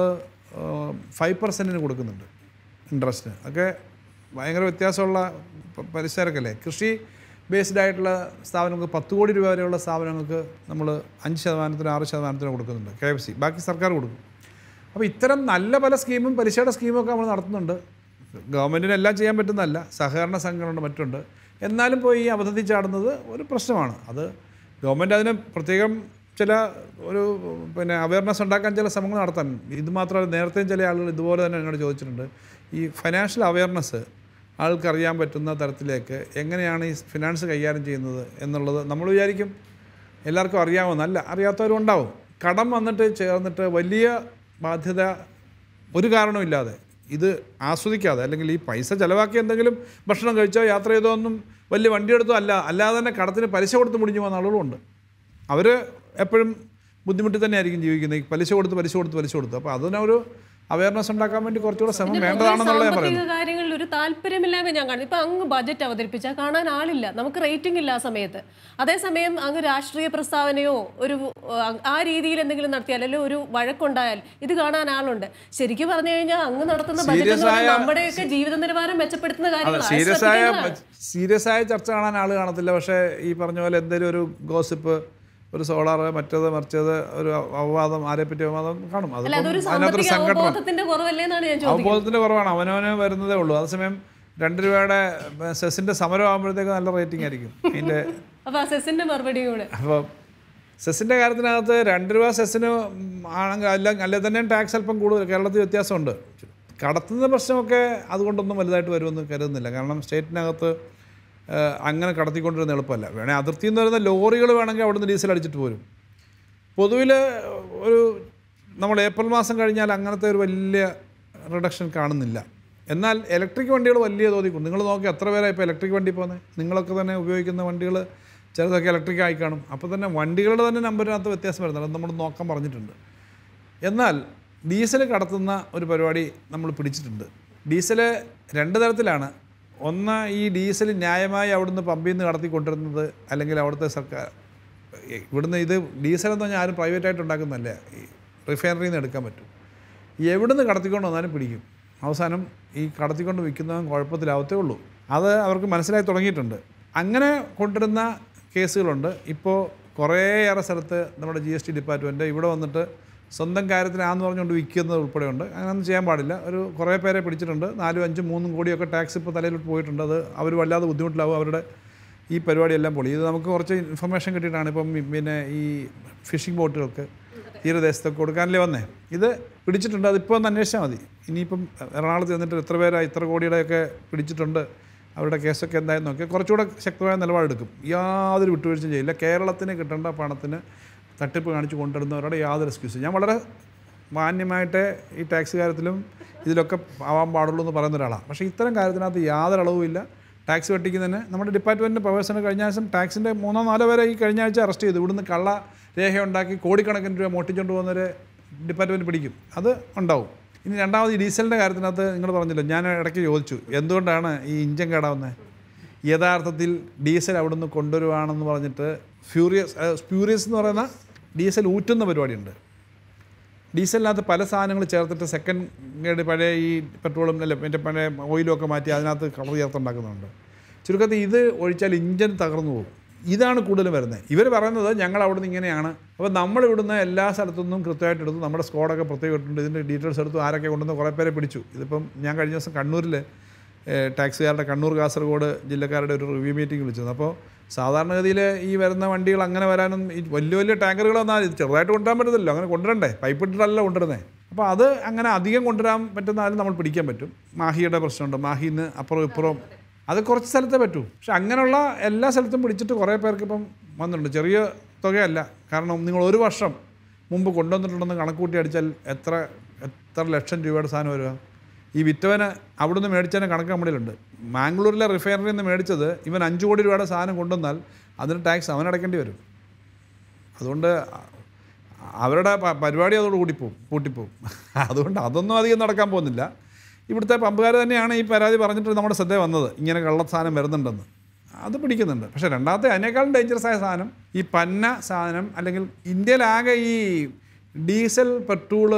ഫൈവ് പെർസെൻറ്റിന് കൊടുക്കുന്നുണ്ട് ഇൻട്രസ്റ്റിന് ഒക്കെ ഭയങ്കര വ്യത്യാസമുള്ള പ- പലിശ നിരക്കല്ലേ കൃഷി ബേസ്ഡ് ആയിട്ടുള്ള സ്ഥാപനങ്ങൾക്ക് പത്ത് കോടി രൂപ വരെയുള്ള സ്ഥാപനങ്ങൾക്ക് നമ്മൾ അഞ്ച് ശതമാനത്തിന് ആറ് ശതമാനത്തിന് കൊടുക്കുന്നുണ്ട് കെ എഫ് സി ബാക്കി സർക്കാർ കൊടുക്കും അപ്പോൾ ഇത്തരം നല്ല പല സ്കീമും പലിശയുടെ സ്കീമും ഒക്കെ നമ്മൾ നടത്തുന്നുണ്ട് ഗവൺമെൻറ്റിന് എല്ലാം ചെയ്യാൻ പറ്റുന്നതല്ല സഹകരണ സംഘങ്ങളുണ്ട് മറ്റുണ്ട് എന്നാലും പോയി ഈ അബദ്ധത്തിൽ ചാടുന്നത് ഒരു പ്രശ്നമാണ് അത് ഗവൺമെൻറ് അതിന് പ്രത്യേകം ചില ഒരു പിന്നെ അവയർനെസ് ഉണ്ടാക്കാൻ ചില ശ്രമങ്ങൾ നടത്താൻ ഇത് മാത്രമല്ല നേരത്തെയും ചില ആളുകൾ ഇതുപോലെ തന്നെ എന്നോട് ചോദിച്ചിട്ടുണ്ട് ഈ ഫൈനാൻഷ്യൽ അവയർനെസ് ആൾക്ക് അറിയാൻ പറ്റുന്ന തരത്തിലേക്ക് എങ്ങനെയാണ് ഈ ഫിനാൻസ് കൈകാര്യം ചെയ്യുന്നത് എന്നുള്ളത് നമ്മൾ വിചാരിക്കും എല്ലാവർക്കും അറിയാമെന്നല്ല അറിയാത്തവരും ഉണ്ടാവും കടം വന്നിട്ട് ചേർന്നിട്ട് വലിയ ബാധ്യത ഒരു കാരണവുമില്ലാതെ ഇത് ആസ്വദിക്കാതെ അല്ലെങ്കിൽ ഈ പൈസ ചിലവാക്കി എന്തെങ്കിലും ഭക്ഷണം കഴിച്ചോ യാത്ര ചെയ്തോ ഒന്നും വലിയ വണ്ടി എടുത്തോ അല്ല അല്ലാതെ തന്നെ കടത്തിന് പലിശ കൊടുത്ത് മുടിഞ്ഞു പോകുന്ന ആളുകളുണ്ട് അവർ എപ്പോഴും ബുദ്ധിമുട്ടി തന്നെയായിരിക്കും ജീവിക്കുന്നത് ഈ പലിശ കൊടുത്ത് പലിശ കൊടുത്ത് പലിശ കൊടുത്ത് അപ്പോൾ അതിനൊരു അവയർനെസ് ഉണ്ടാക്കാൻ വേണ്ടി കുറച്ചുകൂടെ ശ്രമം വേണ്ടതാണെന്നുള്ളത് ഞാൻ പറയുന്നത് സാമ്പത്തിക കാര്യങ്ങളിൽ ഒരു താല്പര്യമില്ലായ്മ ഞാൻ കാണുന്നു ഇപ്പൊ അങ്ങ് ബജറ്റ് അവതരിപ്പിച്ചാൽ കാണാൻ ആളില്ല നമുക്ക് റേറ്റിംഗ് ഇല്ല ആ സമയത്ത് അതേസമയം അങ്ങ് രാഷ്ട്രീയ പ്രസ്താവനയോ ഒരു അഹ്, ആ രീതിയിൽ എന്തെങ്കിലും നടത്തിയാൽ അല്ലെങ്കിൽ ഒരു വഴക്കുണ്ടായാൽ ഇത് കാണാൻ ആളുണ്ട് ശരിക്കും പറഞ്ഞു കഴിഞ്ഞാൽ അങ്ങ് നടത്തുന്ന ബജറ്റ് എന്ന് പറഞ്ഞാൽ നമ്മുടെയൊക്കെ ജീവിത നിലവാരം മെച്ചപ്പെടുത്തുന്ന കാര്യങ്ങളാണ് അത് സീരിയസ് ആയ ശ്രദ്ധിക്കേണ്ടതാണ്. സീരിയസ് ആയ ചർച്ച കാണാൻ ആൾ കാണത്തില്ല പക്ഷേ ഈ പറഞ്ഞ പോലെ എന്തെങ്കിലും ഒരു ഗോസിപ്പ് ഒരു സോളാർ മറ്റേത് മറിച്ചത് ഒരു അവവാദം ആരെപ്പറ്റി അവവാദം കാണും അത് അല്ല അതൊരു അതിനകത്തൊരു സാമ്പത്തിക സംഘടന അവബോധത്തിന്റെ കുറവല്ലേന്നാണ് ഞാൻ ചോദിക്കുന്നത് അവബോധത്തിന്റെ കുറവാണ് അവനവന് വരുന്നതേ ഉള്ളൂ അതേസമയം രണ്ട് രൂപയുടെ സെസിന്റെ സമരം ആകുമ്പോഴത്തേക്ക് നല്ല റേറ്റിംഗ് ആയിരിക്കും അതിന്റെ അപ്പൊ ആ സെസിന്റെ മറുപടി കൂടെ അപ്പോൾ സെസ്സിൻ്റെ കാര്യത്തിനകത്ത് രണ്ട് രൂപ സെസ്സിന് ആണെങ്കിൽ അല്ല അല്ലെ തന്നെ ടാക്സ് അല്പം കൂടുതൽ കേരളത്തിൽ വ്യത്യാസമുണ്ട് കടത്തുന്ന പ്രശ്നമൊക്കെ അതുകൊണ്ടൊന്നും വലുതായിട്ട് വരുമെന്ന് കരുതുന്നില്ല കാരണം സ്റ്റേറ്റിനകത്ത് ഏഹ്, അങ്ങനെ കടത്തിക്കൊണ്ടിരുന്ന എളുപ്പമല്ല വേണേൽ അതിർത്തിയിൽ നിന്ന് വരുന്ന ലോറികൾ വേണമെങ്കിൽ അവിടുന്ന് ഡീസൽ അടിച്ചിട്ട് പോരും പൊതുവിൽ ഒരു നമ്മൾ ഏപ്രിൽ മാസം കഴിഞ്ഞാൽ അങ്ങനത്തെ ഒരു വലിയ റിഡക്ഷൻ കാണുന്നില്ല എന്നാൽ ഇലക്ട്രിക് വണ്ടികൾ വലിയ തോതിൽ കൊണ്ട് നിങ്ങൾ നോക്കി എത്ര പേരാണ് ഇപ്പോൾ ഇലക്ട്രിക് വണ്ടി പോകുന്നത് നിങ്ങളൊക്കെ തന്നെ ഉപയോഗിക്കുന്ന വണ്ടികൾ ചിലതൊക്കെ ഇലക്ട്രിക് ആയി കാണും അപ്പോൾ തന്നെ വണ്ടികളുടെ തന്നെ നമ്പറിനകത്ത് വ്യത്യാസം വരുന്നുണ്ട് അത് നമ്മൾ നോക്കാൻ പറഞ്ഞിട്ടുണ്ട് എന്നാൽ ഡീസൽ കടത്തുന്ന ഒരു പരിപാടി നമ്മൾ പിടിച്ചിട്ടുണ്ട് ഡീസൽ രണ്ട് തരത്തിലാണ് ഒന്ന് ഈ ഡീസൽ ന്യായമായി അവിടുന്ന് പമ്പിൽ നിന്ന് കടത്തിക്കൊണ്ടിരുന്നത് അല്ലെങ്കിൽ അവിടുത്തെ സർക്കാർ ഇവിടുന്ന് ഇത് ഡീസൽ എന്ന് പറഞ്ഞാൽ ആരും പ്രൈവറ്റായിട്ട് ഉണ്ടാക്കുന്നതല്ല ഈ റിഫൈനറിയിൽ നിന്ന് എടുക്കാൻ പറ്റും എവിടുന്ന് കടത്തിക്കൊണ്ട് വന്നാലും പിടിക്കും അവസാനം ഈ കടത്തിക്കൊണ്ട് വിൽക്കുന്നവൻ കുഴപ്പത്തിലാവത്തേ ഉള്ളൂ അത് അവർക്ക് മനസ്സിലായി തുടങ്ങിയിട്ടുണ്ട് അങ്ങനെ കൊണ്ടുവരുന്ന കേസുകളുണ്ട് ഇപ്പോൾ കുറേയേറെ സ്ഥലത്ത് നമ്മുടെ ജി എസ് ടി ഡിപ്പാർട്ട്മെൻറ്റ് ഇവിടെ വന്നിട്ട് സ്വന്തം കാര്യത്തിനാന്ന് പറഞ്ഞുകൊണ്ട് വിൽക്കുന്നത് ഉൾപ്പെടെയുണ്ട് അങ്ങനെയൊന്നും ചെയ്യാൻ പാടില്ല ഒരു കുറേ പേരെ പിടിച്ചിട്ടുണ്ട് നാലും അഞ്ചും മൂന്നും കോടിയൊക്കെ ടാക്സ് ഇപ്പോൾ തലയിലോട്ട് പോയിട്ടുണ്ട് അത് അവർ വല്ലാതെ ബുദ്ധിമുട്ടിലാവും അവരുടെ ഈ പരിപാടിയെല്ലാം പൊളി ഇത് നമുക്ക് കുറച്ച് ഇൻഫർമേഷൻ കിട്ടിയിട്ടാണ് ഇപ്പം ഈ പിന്നെ ഈ ഫിഷിംഗ് ബോട്ടുകൾക്ക് തീരദേശത്തൊക്കെ കൊടുക്കാനല്ലേ വന്നേ ഇത് പിടിച്ചിട്ടുണ്ട് അതിപ്പോൾ ഒന്ന് അന്വേഷിച്ചാൽ മതി ഇനിയിപ്പം എറണാകുളത്ത് ചെന്നിട്ട് എത്ര പേരാ ഇത്ര കോടിയുടെയൊക്കെ പിടിച്ചിട്ടുണ്ട് അവരുടെ കേസൊക്കെ എന്തായെന്ന് നോക്കി കുറച്ചുകൂടെ ശക്തമായ നിലപാടെടുക്കും യാതൊരു വിട്ടുവീഴ്ചയും ചെയ്യില്ല കേരളത്തിന് കിട്ടേണ്ട പണത്തിന് തട്ടിപ്പ് കാണിച്ച് കൊണ്ടുവരുന്നവരുടെ യാതൊരു എക്സ്ക്യൂസും ഞാൻ വളരെ മാന്യമായിട്ട് ഈ ടാക്സ് കാര്യത്തിലും ഇതിലൊക്കെ ആവാൻ പാടുള്ളൂ എന്ന് പറയുന്ന ഒരാളാണ് പക്ഷേ ഇത്തരം കാര്യത്തിനകത്ത് യാതൊരു അളവുമില്ല ടാക്സ് വെട്ടിക്കുന്നതിന് നമ്മുടെ ഡിപ്പാർട്ട്മെൻറ്റിൻ്റെ പ്രവേശനം കഴിഞ്ഞ ആഴ്ച ടാക്സിൻ്റെ മൂന്നോ നാലോ പേരെ ഈ കഴിഞ്ഞ ആഴ്ച അറസ്റ്റ് ചെയ്തു ഇവിടുന്ന് കള്ള രേഖ ഉണ്ടാക്കി കോടിക്കണക്കിന് രൂപ മോട്ടിച്ചുകൊണ്ട് പോകുന്നവരെ ഡിപ്പാർട്ട്മെൻറ്റ് പിടിക്കും അത് ഉണ്ടാവും ഇനി രണ്ടാമത് ഈ ഡീസലിൻ്റെ കാര്യത്തിനകത്ത് നിങ്ങൾ പറഞ്ഞല്ലോ ഞാൻ ഇടയ്ക്ക് ചോദിച്ചു എന്തുകൊണ്ടാണ് ഈ ഇഞ്ചൻ കേടാവുന്നത് യഥാർത്ഥത്തിൽ ഡീസൽ അവിടുന്ന് കൊണ്ടുവരുവാണെന്ന് പറഞ്ഞിട്ട് ഫ്യൂറിയസ് സ്പ്യൂരിയസ് എന്ന് പറയുന്ന ഡീസൽ ഊറ്റുന്ന പരിപാടിയുണ്ട് ഡീസലിനകത്ത് പല സാധനങ്ങൾ ചേർത്തിട്ട് സെക്കൻഡ് ഗ്രേഡ് പഴയ ഈ പെട്രോളും അല്ല മറ്റേ പഴയ ഓയിലും ഒക്കെ മാറ്റി അതിനകത്ത് കളർ ചേർത്തുണ്ടാക്കുന്നുണ്ട് ചുരുക്കത്തിൽ ഇത് ഒഴിച്ചാൽ ഇഞ്ചൻ തകർന്നു പോകും ഇതാണ് കൂടുതൽ വരുന്നത് ഇവർ പറയുന്നത് ഞങ്ങൾ അവിടെ നിന്ന് ഇങ്ങനെയാണ് അപ്പോൾ നമ്മൾ ഇവിടുന്ന് എല്ലാ സ്ഥലത്തു നിന്നും കൃത്യമായിട്ട് എടുത്തു നമ്മുടെ സ്കോഡൊക്കെ പ്രത്യേകം ഇട്ടിട്ടുണ്ട് ഇതിൻ്റെ ഡീറ്റെയിൽസ് എടുത്തു ആരൊക്കെ കൊണ്ടുവന്ന് കുറേ പേരെ പിടിച്ചു ഇതിപ്പം ഞാൻ കഴിഞ്ഞ ദിവസം കണ്ണൂരിൽ ഏഹ്, ടാക്സിക്കാരുടെ കണ്ണൂർ കാസർഗോഡ് ജില്ലക്കാരുടെ ഒരു റിവ്യൂ മീറ്റിംഗ് വിളിച്ചത് അപ്പോൾ സാധാരണഗതിയിൽ ഈ വരുന്ന വണ്ടികൾ അങ്ങനെ വരാനും ഈ വലിയ വലിയ ടാങ്കറുകളൊന്നും ഇത് ചെറുതായിട്ട് കൊണ്ടുവരാൻ പറ്റത്തില്ലല്ലോ അങ്ങനെ കൊണ്ടുവരണ്ടേ പൈപ്പ് ഇട്ടിട്ടല്ല കൊണ്ടുവരുന്നത് അപ്പോൾ അത് അങ്ങനെ അധികം കൊണ്ടുവരാൻ പറ്റുന്നാലും നമ്മൾ പിടിക്കാൻ പറ്റും മാഹിയുടെ പ്രശ്നമുണ്ട് മാഹിയിൽ നിന്ന് അപ്പുറം ഇപ്പുറം അത് കുറച്ച് സ്ഥലത്തേ പറ്റൂ പക്ഷെ അങ്ങനെയുള്ള എല്ലാ സ്ഥലത്തും പിടിച്ചിട്ട് കുറേ പേർക്ക് ഇപ്പം വന്നിട്ടുണ്ട് ചെറിയ തുകയല്ല കാരണം നിങ്ങൾ ഒരു വർഷം മുമ്പ് കൊണ്ടുവന്നിട്ടുണ്ടെന്ന് കണക്കൂട്ടി അടിച്ചാൽ എത്ര എത്ര ലക്ഷം രൂപയുടെ സാധനം വരിക ഈ വിറ്റവന് അവിടുന്ന് മേടിച്ചതിന് കണക്ക് നമ്മളിലുണ്ട് മാംഗ്ലൂരിലെ റിഫൈനറിയിൽ നിന്ന് മേടിച്ചത് ഇവൻ അഞ്ച് കോടി രൂപയുടെ സാധനം കൊണ്ടുവന്നാൽ അതിന് ടാക്സ് അവൻ അടയ്ക്കേണ്ടി വരും അതുകൊണ്ട് അവരുടെ പ- പരിപാടി അതോട് കൂടിപ്പോവും പൂട്ടിപ്പോവും അതുകൊണ്ട് അതൊന്നും അധികം നടക്കാൻ പോകുന്നില്ല ഇവിടുത്തെ പമ്പുകാർ തന്നെയാണ് ഈ പരാതി പറഞ്ഞിട്ട് നമ്മുടെ ശ്രദ്ധ വന്നത് ഇങ്ങനെ കള്ള സാധനം വരുന്നുണ്ടെന്ന് അത് പിടിക്കുന്നുണ്ട് പക്ഷേ രണ്ടാമത്തെ അതിനേക്കാളും ഡേഞ്ചറസ് ആയ സാധനം ഈ പന്ന സാധനം അല്ലെങ്കിൽ ഇന്ത്യയിലാകെ ഈ ഡീസൽ പെട്രോള്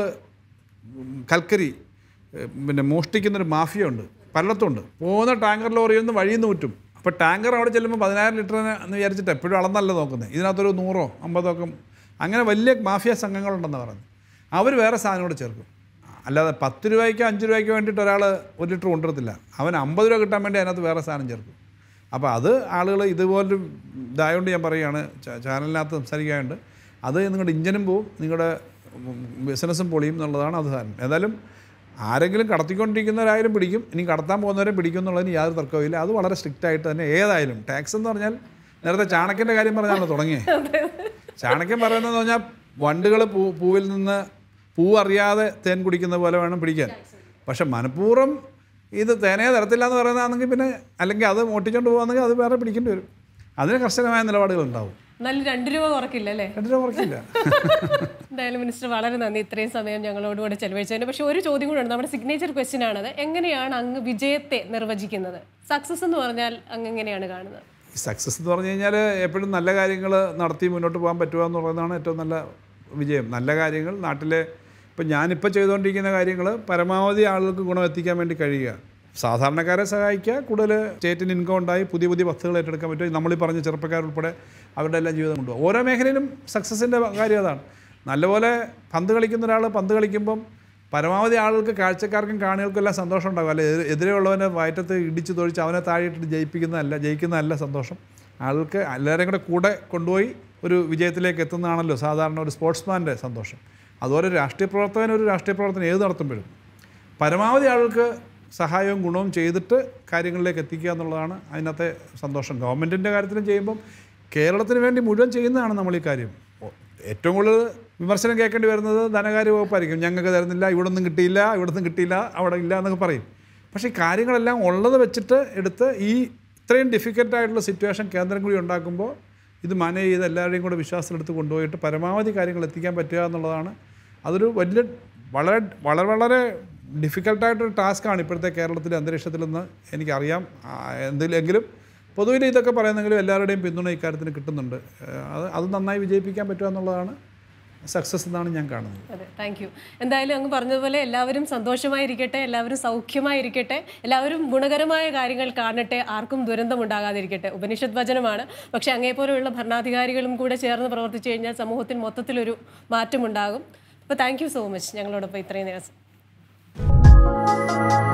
കൽക്കരി ഏഹ് പിന്നെ മോഷ്ടിക്കുന്നൊരു മാഫിയ ഉണ്ട് പലയിടത്തുണ്ട് പോകുന്ന ടാങ്കർ ലോറിയിൽ നിന്ന് വഴിയിൽ നിന്ന് വിറ്റും അപ്പോൾ ടാങ്കർ അവിടെ ചെല്ലുമ്പോൾ പതിനായിരം ലിറ്ററിന് എന്ന് വിചാരിച്ചിട്ട് എപ്പോഴും അളന്നല്ല നോക്കുന്നത് ഇതിനകത്തൊരു നൂറോ അമ്പതോ ഒക്കെ അങ്ങനെ വലിയ മാഫിയ സംഘങ്ങളുണ്ടെന്ന് പറഞ്ഞു അവർ വേറെ സാധനം കൂടെ ചേർക്കും അല്ലാതെ പത്ത് രൂപയ്ക്കോ അഞ്ച് രൂപയ്ക്കോ വേണ്ടിയിട്ട് ഒരാൾ ഒരു ലിറ്റർ കൊണ്ടുവരത്തില്ല അവൻ അമ്പത് രൂപ കിട്ടാൻ വേണ്ടി അതിനകത്ത് വേറെ സാധനം ചേർക്കും അപ്പോൾ അത് ആളുകൾ ഇതുപോലൊരു ഇതായതുകൊണ്ട് ഞാൻ പറയുകയാണ് ചാ- ചാനലിനകത്ത് സംസാരിക്കാറുണ്ട് അത് നിങ്ങളുടെ ഇഞ്ചനും പോവും നിങ്ങളുടെ ബിസിനസ്സും പൊളിയും എന്നുള്ളതാണ് അത് സാധനം ഏതായാലും ആരെങ്കിലും കടത്തിക്കൊണ്ടിരിക്കുന്നവരായാലും പിടിക്കും ഇനി കടത്താൻ പോകുന്നവരെ പിടിക്കും എന്നുള്ളതിന് യാതൊരു തർക്കവുമില്ല അത് വളരെ സ്ട്രിക്റ്റ് ആയിട്ട് തന്നെ ഏതായാലും ടാക്സ് എന്ന് പറഞ്ഞാൽ നേരത്തെ ചാണക്യൻ്റെ കാര്യം പറഞ്ഞാണല്ലോ തുടങ്ങിയത് ചാണക്യം പറയുന്നതെന്ന് പറഞ്ഞാൽ വണ്ടുകൾ പൂ പൂവിൽ നിന്ന് പൂ അറിയാതെ തേൻ കുടിക്കുന്ന പോലെ വേണം പിടിക്കാൻ പക്ഷെ മനഃപൂർവ്വം ഇത് തേനയെ തരത്തില്ല എന്ന് പറയുന്നതാണെങ്കിൽ പിന്നെ അല്ലെങ്കിൽ അത് മോട്ടിച്ചുകൊണ്ട് പോകുകയാണെങ്കിൽ അത് വേറെ പിടിക്കേണ്ടി വരും അതിന് കർശനമായ നിലപാടുകൾ ഉണ്ടാവും എന്നാലും രണ്ട് രൂപ കുറക്കില്ല അല്ലേ രണ്ട് രൂപ കുറയ്ക്കില്ല എന്തായാലും മിനിസ്റ്റർ വളരെ നന്ദി ഇത്രയും സമയം ഞങ്ങളോട് കൂടെ ചെലവഴിച്ചതിന് പക്ഷേ ഒരു ചോദ്യം കൂടെ ഉണ്ട് നമ്മുടെ സിഗ്നേച്ചർ ക്വസ്റ്റ്യൻ ആണത് എങ്ങനെയാണ് അങ്ങ് വിജയത്തെ നിർവചിക്കുന്നത് സക്സസ് എന്ന് പറഞ്ഞാൽ അങ്ങ് എങ്ങനെയാണ് കാണുന്നത് ഈ സക്സസ് എന്ന് പറഞ്ഞു കഴിഞ്ഞാൽ എപ്പോഴും നല്ല കാര്യങ്ങൾ നടത്തി മുന്നോട്ട് പോകാൻ പറ്റുക എന്ന് പറയുന്നതാണ് ഏറ്റവും നല്ല വിജയം നല്ല കാര്യങ്ങൾ നാട്ടിലെ ഇപ്പം ഞാനിപ്പോൾ ചെയ്തുകൊണ്ടിരിക്കുന്ന കാര്യങ്ങൾ പരമാവധി ആളുകൾക്ക് ഗുണം എത്തിക്കാൻ വേണ്ടി കഴിയുക സാധാരണക്കാരെ സഹായിക്കുക കൂടുതൽ സ്റ്റേറ്റിന് ഇൻകം ഉണ്ടായി പുതിയ പുതിയ പദ്ധതികൾ ഏറ്റെടുക്കാൻ പറ്റും നമ്മളീ പറഞ്ഞ ചെറുപ്പക്കാരുൾപ്പെടെ അവരുടെ എല്ലാം ജീവിതം കൊണ്ടുപോകും ഓരോ മേഖലയിലും സക്സസിൻ്റെ കാര്യം അതാണ് നല്ലപോലെ പന്ത് കളിക്കുന്ന ഒരാൾ പന്ത് കളിക്കുമ്പം പരമാവധി ആളുകൾക്ക് കാഴ്ചക്കാർക്കും കാണികൾക്കും എല്ലാം സന്തോഷം ഉണ്ടാകും അല്ലെ എതിരെ- എതിരെയുള്ളവനെ വയറ്റത്ത് ഇടിച്ച് തൊഴിച്ച് അവനെ താഴെയിട്ടിട്ട് ജയിപ്പിക്കുന്നതല്ല ജയിക്കുന്നതല്ല സന്തോഷം ആൾക്ക് എല്ലാവരെയും കൂടെ കൂടെ കൊണ്ടുപോയി ഒരു വിജയത്തിലേക്ക് എത്തുന്നതാണല്ലോ സാധാരണ ഒരു സ്പോർട്സ്മാൻ്റെ സന്തോഷം അതുപോലെ ഒരു രാഷ്ട്രീയ പ്രവർത്തകൻ ഒരു രാഷ്ട്രീയ പ്രവർത്തനം ഏത് നടത്തുമ്പോഴും പരമാവധി ആളുകൾക്ക് സഹായവും ഗുണവും ചെയ്തിട്ട് കാര്യങ്ങളിലേക്ക് എത്തിക്കുക എന്നുള്ളതാണ് അതിനകത്തെ സന്തോഷം ഗവൺമെൻറ്റിൻ്റെ കാര്യത്തിലും ചെയ്യുമ്പം കേരളത്തിന് വേണ്ടി മുഴുവൻ ചെയ്യുന്നതാണ് നമ്മൾ ഈ കാര്യം ഓ, ഏറ്റവും കൂടുതൽ വിമർശനം കേൾക്കേണ്ടി വരുന്നത് ധനകാര്യ വകുപ്പായിരിക്കും ഞങ്ങൾക്ക് തരുന്നില്ല ഇവിടെ ഒന്നും കിട്ടിയില്ല ഇവിടെ ഒന്നും കിട്ടിയില്ല അവിടെ ഇല്ല എന്നൊക്കെ പറയും പക്ഷേ ഈ കാര്യങ്ങളെല്ലാം ഉള്ളത് വെച്ചിട്ട് എടുത്ത് ഈ ഇത്രയും ഡിഫിക്കൽട്ടായിട്ടുള്ള സിറ്റുവേഷൻ കേന്ദ്രം കൂടി ഉണ്ടാക്കുമ്പോൾ ഇത് മാനേജ് ചെയ്ത് എല്ലാവരുടെയും കൂടെ വിശ്വാസത്തിലെടുത്ത് കൊണ്ടുപോയിട്ട് പരമാവധി കാര്യങ്ങൾ എത്തിക്കാൻ പറ്റുക എന്നുള്ളതാണ് അതൊരു വലിയ വളരെ വളരെ വളരെ ഡിഫിക്കൽട്ടായിട്ടൊരു ടാസ്ക്കാണ് ഇപ്പോഴത്തെ കേരളത്തിലെ അന്തരീക്ഷത്തിൽ നിന്ന് എനിക്കറിയാം ആ, എന്തിലെങ്കിലും പൊതുവിൽ ഇതൊക്കെ പറയുന്നെങ്കിലും എല്ലാവരുടെയും പിന്തുണ ഇക്കാര്യത്തിന് കിട്ടുന്നുണ്ട് ഏഹ് അത് അത് നന്നായി വിജയിപ്പിക്കാൻ പറ്റുക എന്നുള്ളതാണ് സക്സസ് എന്നാണ് ഞാൻ കാണുന്നത് അതെ താങ്ക് യു എന്തായാലും അങ്ങ് പറഞ്ഞതുപോലെ എല്ലാവരും സന്തോഷമായിരിക്കട്ടെ എല്ലാവരും സൗഖ്യമായിരിക്കട്ടെ എല്ലാവരും ഗുണകരമായ കാര്യങ്ങൾ കാണട്ടെ ആർക്കും ദുരന്തം ഉണ്ടാകാതിരിക്കട്ടെ ഉപനിഷത്ത് വചനമാണ് പക്ഷേ അങ്ങേപ്പോലെയുള്ള ഭരണാധികാരികളും കൂടെ ചേർന്ന് പ്രവർത്തിച്ചു കഴിഞ്ഞാൽ സമൂഹത്തിൽ മൊത്തത്തിലൊരു മാറ്റമുണ്ടാകും അപ്പോൾ താങ്ക് യു സോ മച്ച് ഞങ്ങളോടൊപ്പം ഇത്രയും നേരം